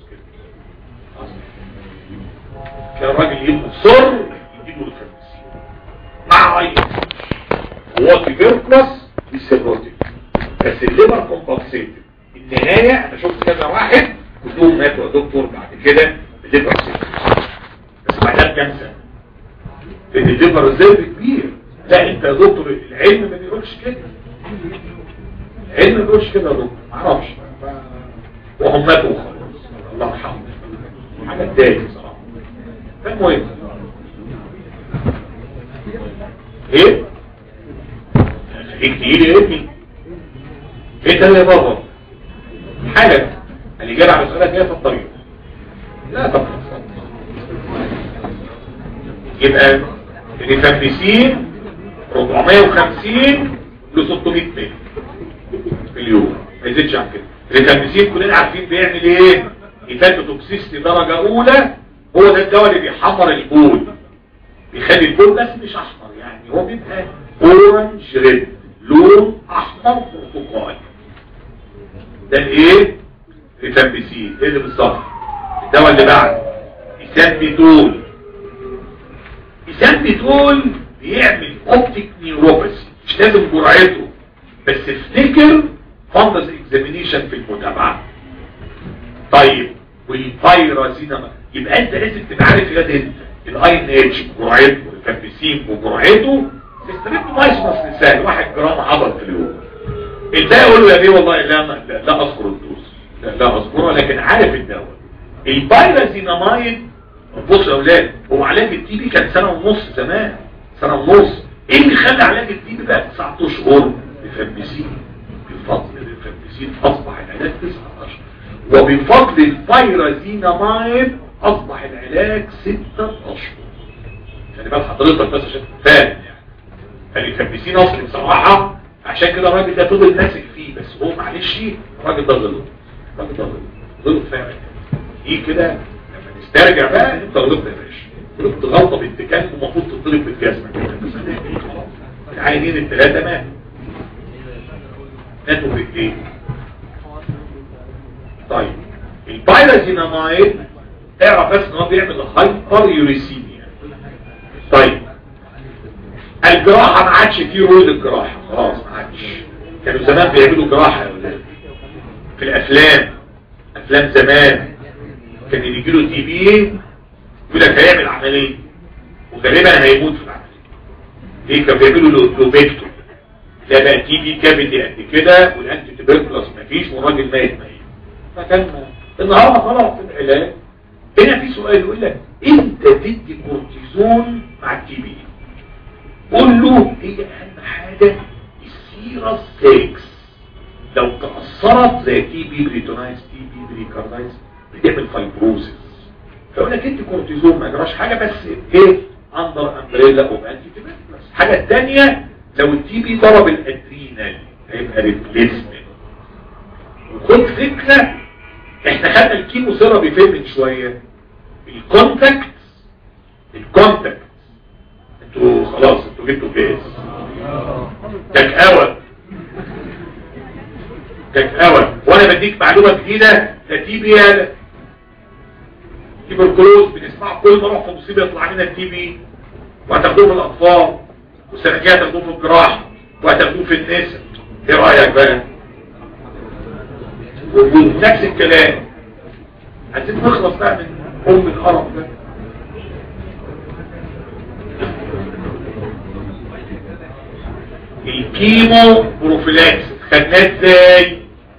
A: كان الراجل يصر يجيبه للفرنسي مع عين هو تيبركلس بالسيروتيك بس الليبر كومبنسيتد النهاية انا شفت كذا واحد كلهم ماتوا يا دكتور بعد كده الليبر سيروتيك بس بعدها بكام سنة لان الليبر زي كبير لا انت يا دكتور العلم ما بيقولش كده العلم ما بيقولش كده يا دكتور معرفش وهم ماتوا وخلاص الله يرحمه حاجة تاني بصراحة فالمهم ايه ايه كتير يا ابني ايه ده يا بابا حالا الإجابة على سؤالك جاية في الطريق لا طبعا يبقى الريفامبيسين 450 ل 600 ملي في اليوم ما يزيدش عن كده الريفامبيسين كلنا عارفين بيعمل ايه توكسيستي درجة اولى هو ده الدواء اللي بيحمر البول بيخلي البول بس مش احمر يعني هو بيبقى اورنج ريد لون احمر برتقالي ده الايه ريفامبيسين ايه اللي بالظبط الدواء اللي بعده ايسامبيتول ايسامبيتول بيعمل اوبتيك نيوروباثي مش لازم جرعته بس افتكر فندس اكزامينيشن في المتابعه طيب والفيروسينما يبقى انت لازم تبقى عارف يا انت الاي ان اتش بجرعته الفامبيسين بجرعته الستريبتومايسين سهل واحد جرام عضل في اليوم الباقي يقول له يا بيه والله لا لا, لا اذكر الدوز لا, لا اذكرها لكن عارف الدواء البايرازينامايد بص يا اولاد هو علاج التي بي كان سنه ونص زمان سنه ونص ايه اللي خلى علاج التي بي بقى 9 اشهر الفامبيسين بفضل الفامبيسين اصبح العلاج 9 اشهر وبفضل البايرازينامايد اصبح العلاج 6 اشهر خلي بال حضرتك بس عشان فاهم يعني الفامبيسين اصل بصراحه عشان كده الراجل ده فضل ماسك فيه بس هو معلش الراجل ده غلط الراجل ده غلط غلط فعلا ايه كده لما نسترجع بقى انت غلطت يا باشا غلطت غلطه بنت كلب ومفروض تضرب بالجزمه كده بس خلاص العينين الثلاثه ماتوا ماتوا في ايه طيب البايرازينامايد اعرف بس ان هو بيعمل هايبر يوريسيميا طيب الجراحة ما عادش فيه رول الجراحة خلاص ما عادش كانوا زمان بيعملوا جراحة يا ولاد في الافلام افلام زمان كان اللي يجيله تي بي يقول لك هيعمل عملية وغالبا هيموت في العملية ليه كانوا بيعملوا لوبيكتو لا بقى تي بي كافيتي قد كده والانتي تبركلس مفيش والراجل ميت ميت مكان ما النهارده خلاص العلاج هنا في سؤال يقول لك انت تدي كورتيزون مع التي بي قول له هي اهم حاجه السيرس سيكس لو تاثرت زي تي بي بريتونايز تي بي بريكاردايز بتعمل فايبروزس فيقول لك انت كورتيزون ما يجراش حاجه بس ايه اندر امبريلا اوف انتي الحاجه الثانيه لو التي بي ضرب الادرينال هيبقى ريبليسمنت وخد فكره احنا خدنا الكيمو ثيرابي فين من شويه الكونتاكت الكونتاكت انتوا خلاص انتوا جبتوا جاهز كاكاوه كاكاوه وانا بديك معلومه جديده ده تي بي تيبركلوز بنسمعه كل ما نروح في مصيبه يطلع لنا التي بي وهتاخدوه في الاطفال والسنجات هتاخدوه في الجراحه وهتاخدوه في النساء ايه رايك بقى ونفس الكلام عايزين نخلص بقى من ام القرف ده الكيمو بروفيلاكس خدناه ازاي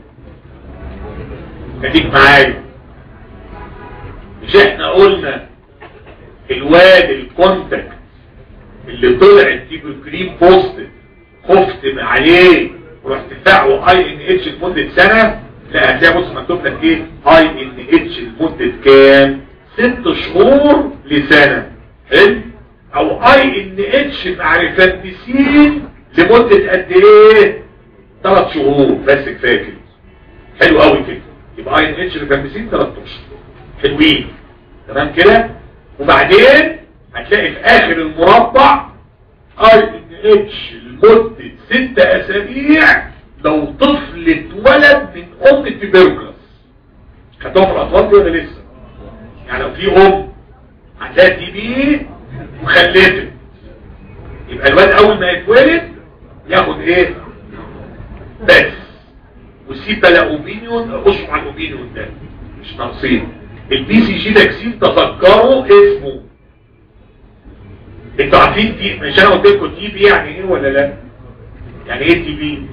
A: خليك معايا مش احنا قلنا الواد الكونتاكت اللي طلع التيبوكريم بوستد خفت عليه ورحت دفعه اي ان اتش لمده سنه لا هتلاقي بص مكتوب لك ايه اي ان اتش لمده كام ست شهور لسنه حلو او اي ان اتش مع ريفامبيسين لمده قد ايه ثلاث شهور بس كفايه كده حلو قوي كده يبقى اي ان اتش ريفامبيسين ثلاث اشهر حلوين تمام كده وبعدين هتلاقي في اخر المربع اي ان اتش لمده ست اسابيع لو طفل اتولد من ام التبركلس خدوها في الاطفال دي ولا لسه يعني لو في ام عندها تي بي وخلفت يبقى الواد اول ما يتولد ياخد ايه بس وسيب بلا اوبينيون اشرح على الاوبينيون ده مش ناقصين البي سي جي فاكسين تفكروا اسمه انتوا عارفين تي مش انا قلت لكم تي بي يعني ايه ولا لا يعني ايه تي بي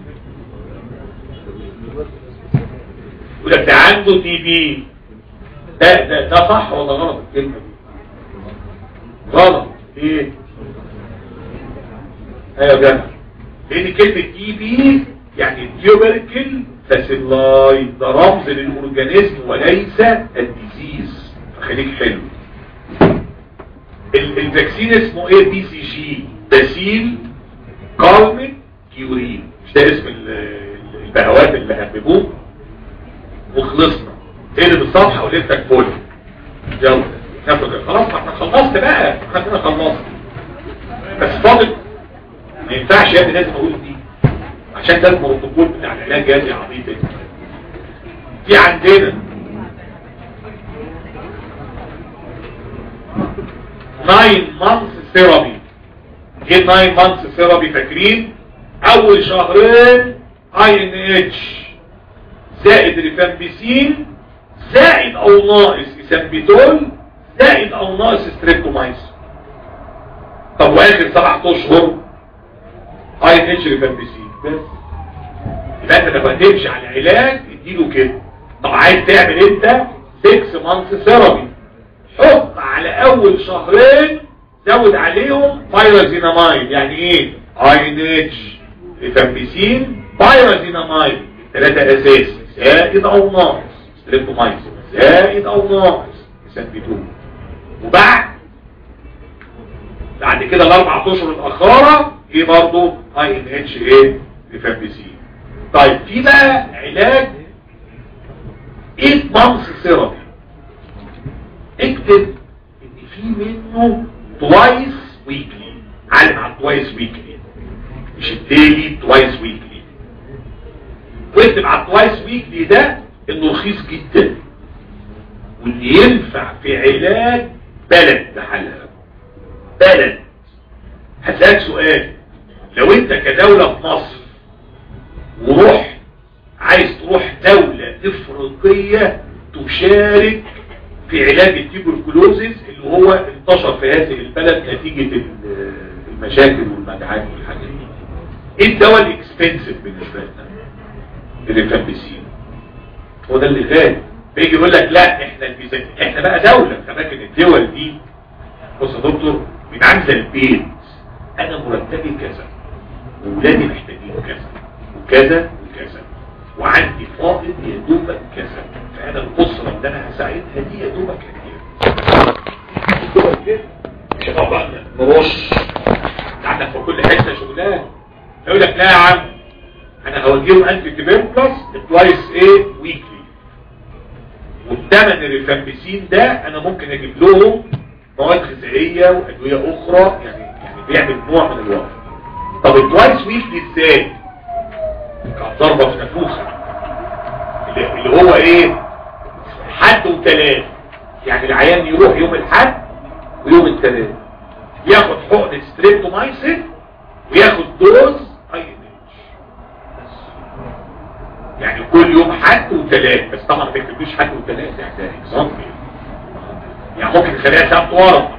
A: يقول لك ده عنده تي بي ده ده ده صح ولا غلط الكلمه دي غلط ايه ايوه يا جدع لان كلمه تي بي يعني تيوبركل فاسيلاي ده رمز للاورجانيزم وليس الديزيز فخليك حلو الفاكسين اسمه ايه بي سي جي باسيل كالمين كيورين مش ده اسم البهوات اللي هببوه وخلصنا اقلب الصفحه وليلتك فل يلا ناخد خلاص ما احنا خلصت بقى احنا كده خلصنا بس فاضل ما ينفعش يا ابني لازم اقول دي عشان ده البروتوكول بتاع العلاج يا عبيط في عندنا 9 months therapy ايه 9 months therapy فاكرين اول شهرين اي ان اتش زائد ريفامبيسين زائد او ناقص اسامبيتول زائد او ناقص ستريبتومايسين طب واخر سبعة اشهر اي ان اتش ريفامبيسين بس يبقى انت لما تمشي على العلاج اديله كده طب عايز تعمل انت 6 مانث ثيرابي حط على اول شهرين زود عليهم بايرازينامايد يعني ايه اي ان اتش ريفامبيسين بايرازينامايد ثلاثة اساس زائد او ناقص ستريبتومايسين زائد او ناقص يثبتوه وبعد بعد كده الاربع اشهر الاخرى في برضه اي ان اتش ايه ريفامبيسين طيب في بقى علاج 8 مانث ثيرابي اكتب ان في منه توايس ويكلي علم على توايس ويكلي مش الديلي توايس ويكلي واكتب على التوايس ويكلي ده انه رخيص جدا واللي ينفع في علاج بلد بحالها بلد هسألك سؤال لو انت كدولة في مصر وروح عايز تروح دولة افريقية تشارك في علاج التيبركلوزيس اللي هو انتشر في هذه البلد نتيجة المشاكل والمجاعات والحاجات دي ايه الدواء الاكسبنسيف بالنسبة لنا الريفامبيسين هو ده اللي غالي بيجي يقول لك لا احنا الميزان احنا بقى دولة اماكن الدول دي بص يا دكتور بيبقى عامل زي البيت انا مرتبي كذا وولادي محتاجين كذا وكذا وكذا وعندي فاضل يا دوبك كذا فانا الاسره اللي انا هساعدها دي يا دوبك كده مش هنقعد نرش عندك في كل حته شغلانه يقول لك لا يا عم انا هوديهم انتي تيبيركلس توايس ايه ويكلي والثمن الريفامبيسين ده انا ممكن اجيب لهم مواد غذائيه وادويه اخرى يعني يعني بيعمل نوع من الوقت طب التوايس ويكلي ازاي كان ضربه في نافوخه اللي اللي هو ايه حد وثلاث يعني العيان يروح يوم الحد ويوم الثلاث ياخد حقن ستريبتومايسين وياخد دوز اي يعني كل يوم حد وثلاث بس طبعا ما تكتبلوش حد وثلاث يعني ده اكزامبل يعني ممكن تخليها سبت ورا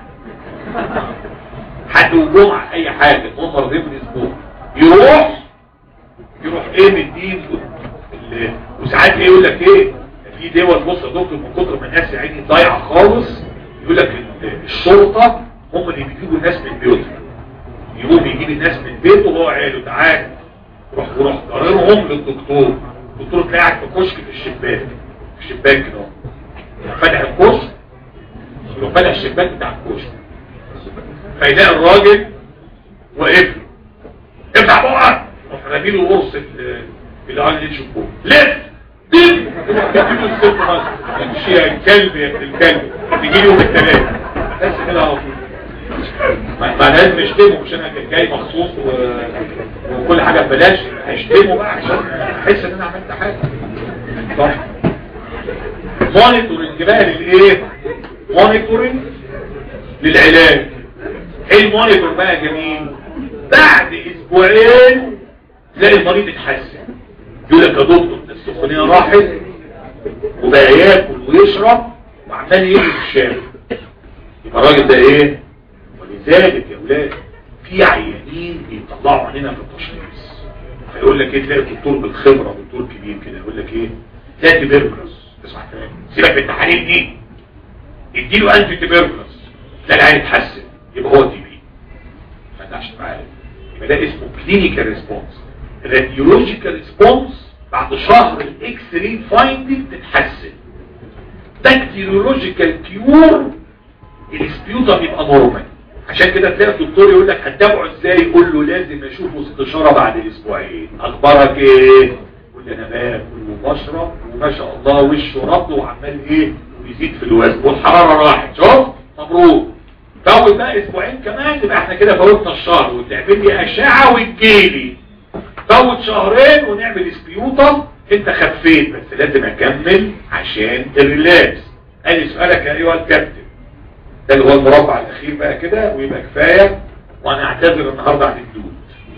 A: حد وجمعة اي حاجة تقوم مرتين في الاسبوع يروح يروح ايه مدين ال- وساعات ايه يقول لك ايه في دول بص يا دكتور من كتر ما الناس يا عيني ضايعه خالص يقول لك ال- الشرطه هم اللي بيجيبوا الناس من بيوتهم يقوم يجيب الناس من بيته وهو عياله تعال روح وروح قررهم للدكتور الدكتور تلاقي قاعد في كشك في الشباك في الشباك كده اهو. فاتح الكشك يروح فاتح الشباك بتاع الكشك فيلاقي الراجل واقف له افتح بقك روح رامي له قرص ال- اللي قال لي شوفوه لف دب تجيبه الست بس يمشي يا الكلب يا ابن الكلب تجي لي يوم الثلاث بس كده على طول ما ما لازم اشتمه مش انا جاي مخصوص و... وكل حاجه ببلاش هشتمه بقى عشان احس ان انا عملت حاجه صح مونيتورنج بقى للايه مونيتورنج للعلاج ايه المونيتور بقى يا جميل بعد اسبوعين تلاقي المريض اتحسن يقول لك يا دكتور ده السخونيه راحت وبقى ياكل ويشرب وعمال يجري في الشارع يبقى الراجل ده ايه ولذلك يا اولاد في عيانين بيطلعوا علينا في التشخيص فيقول لك ايه تلاقي دكتور بالخبره دكتور كبير كده يقول لك ايه ده تبركلس اسمع كلامي سيبك من التحاليل دي اديله انتي تبركلس تلاقي العيان اتحسن يبقى هو تي بي فانت عشان تبقى عارف يبقى ده اسمه كلينيكال ريسبونس الراديولوجيكال ريسبونس بعد شهر الاكس راي فايندنج تتحسن بكتيريولوجيكال كيور السبيوتم يبقى نورمال عشان كده تلاقي الدكتور يقول لك هتتابعه ازاي يقول له لازم اشوفه استشاره بعد الاسبوعين اخبارك ايه يقول لي انا باكل وبشرب وما شاء الله وشه رد وعمال ايه ويزيد في الوزن والحراره راحت شوف مبروك فوت بقى اسبوعين كمان يبقى احنا كده فوتنا الشهر وتعمل لي اشعه وتجيلي فوت شهرين ونعمل سبيوتم انت خفيت بس لازم اكمل عشان الريلابس ادي سؤالك يا ايها الكابتن ده اللي هو المربع الاخير بقى كده ويبقى كفايه وانا اعتذر النهارده عن الدود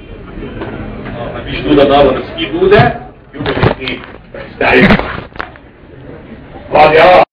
A: اه مفيش دوده النهارده بس في دوده يوم الاثنين استعد اقعد يا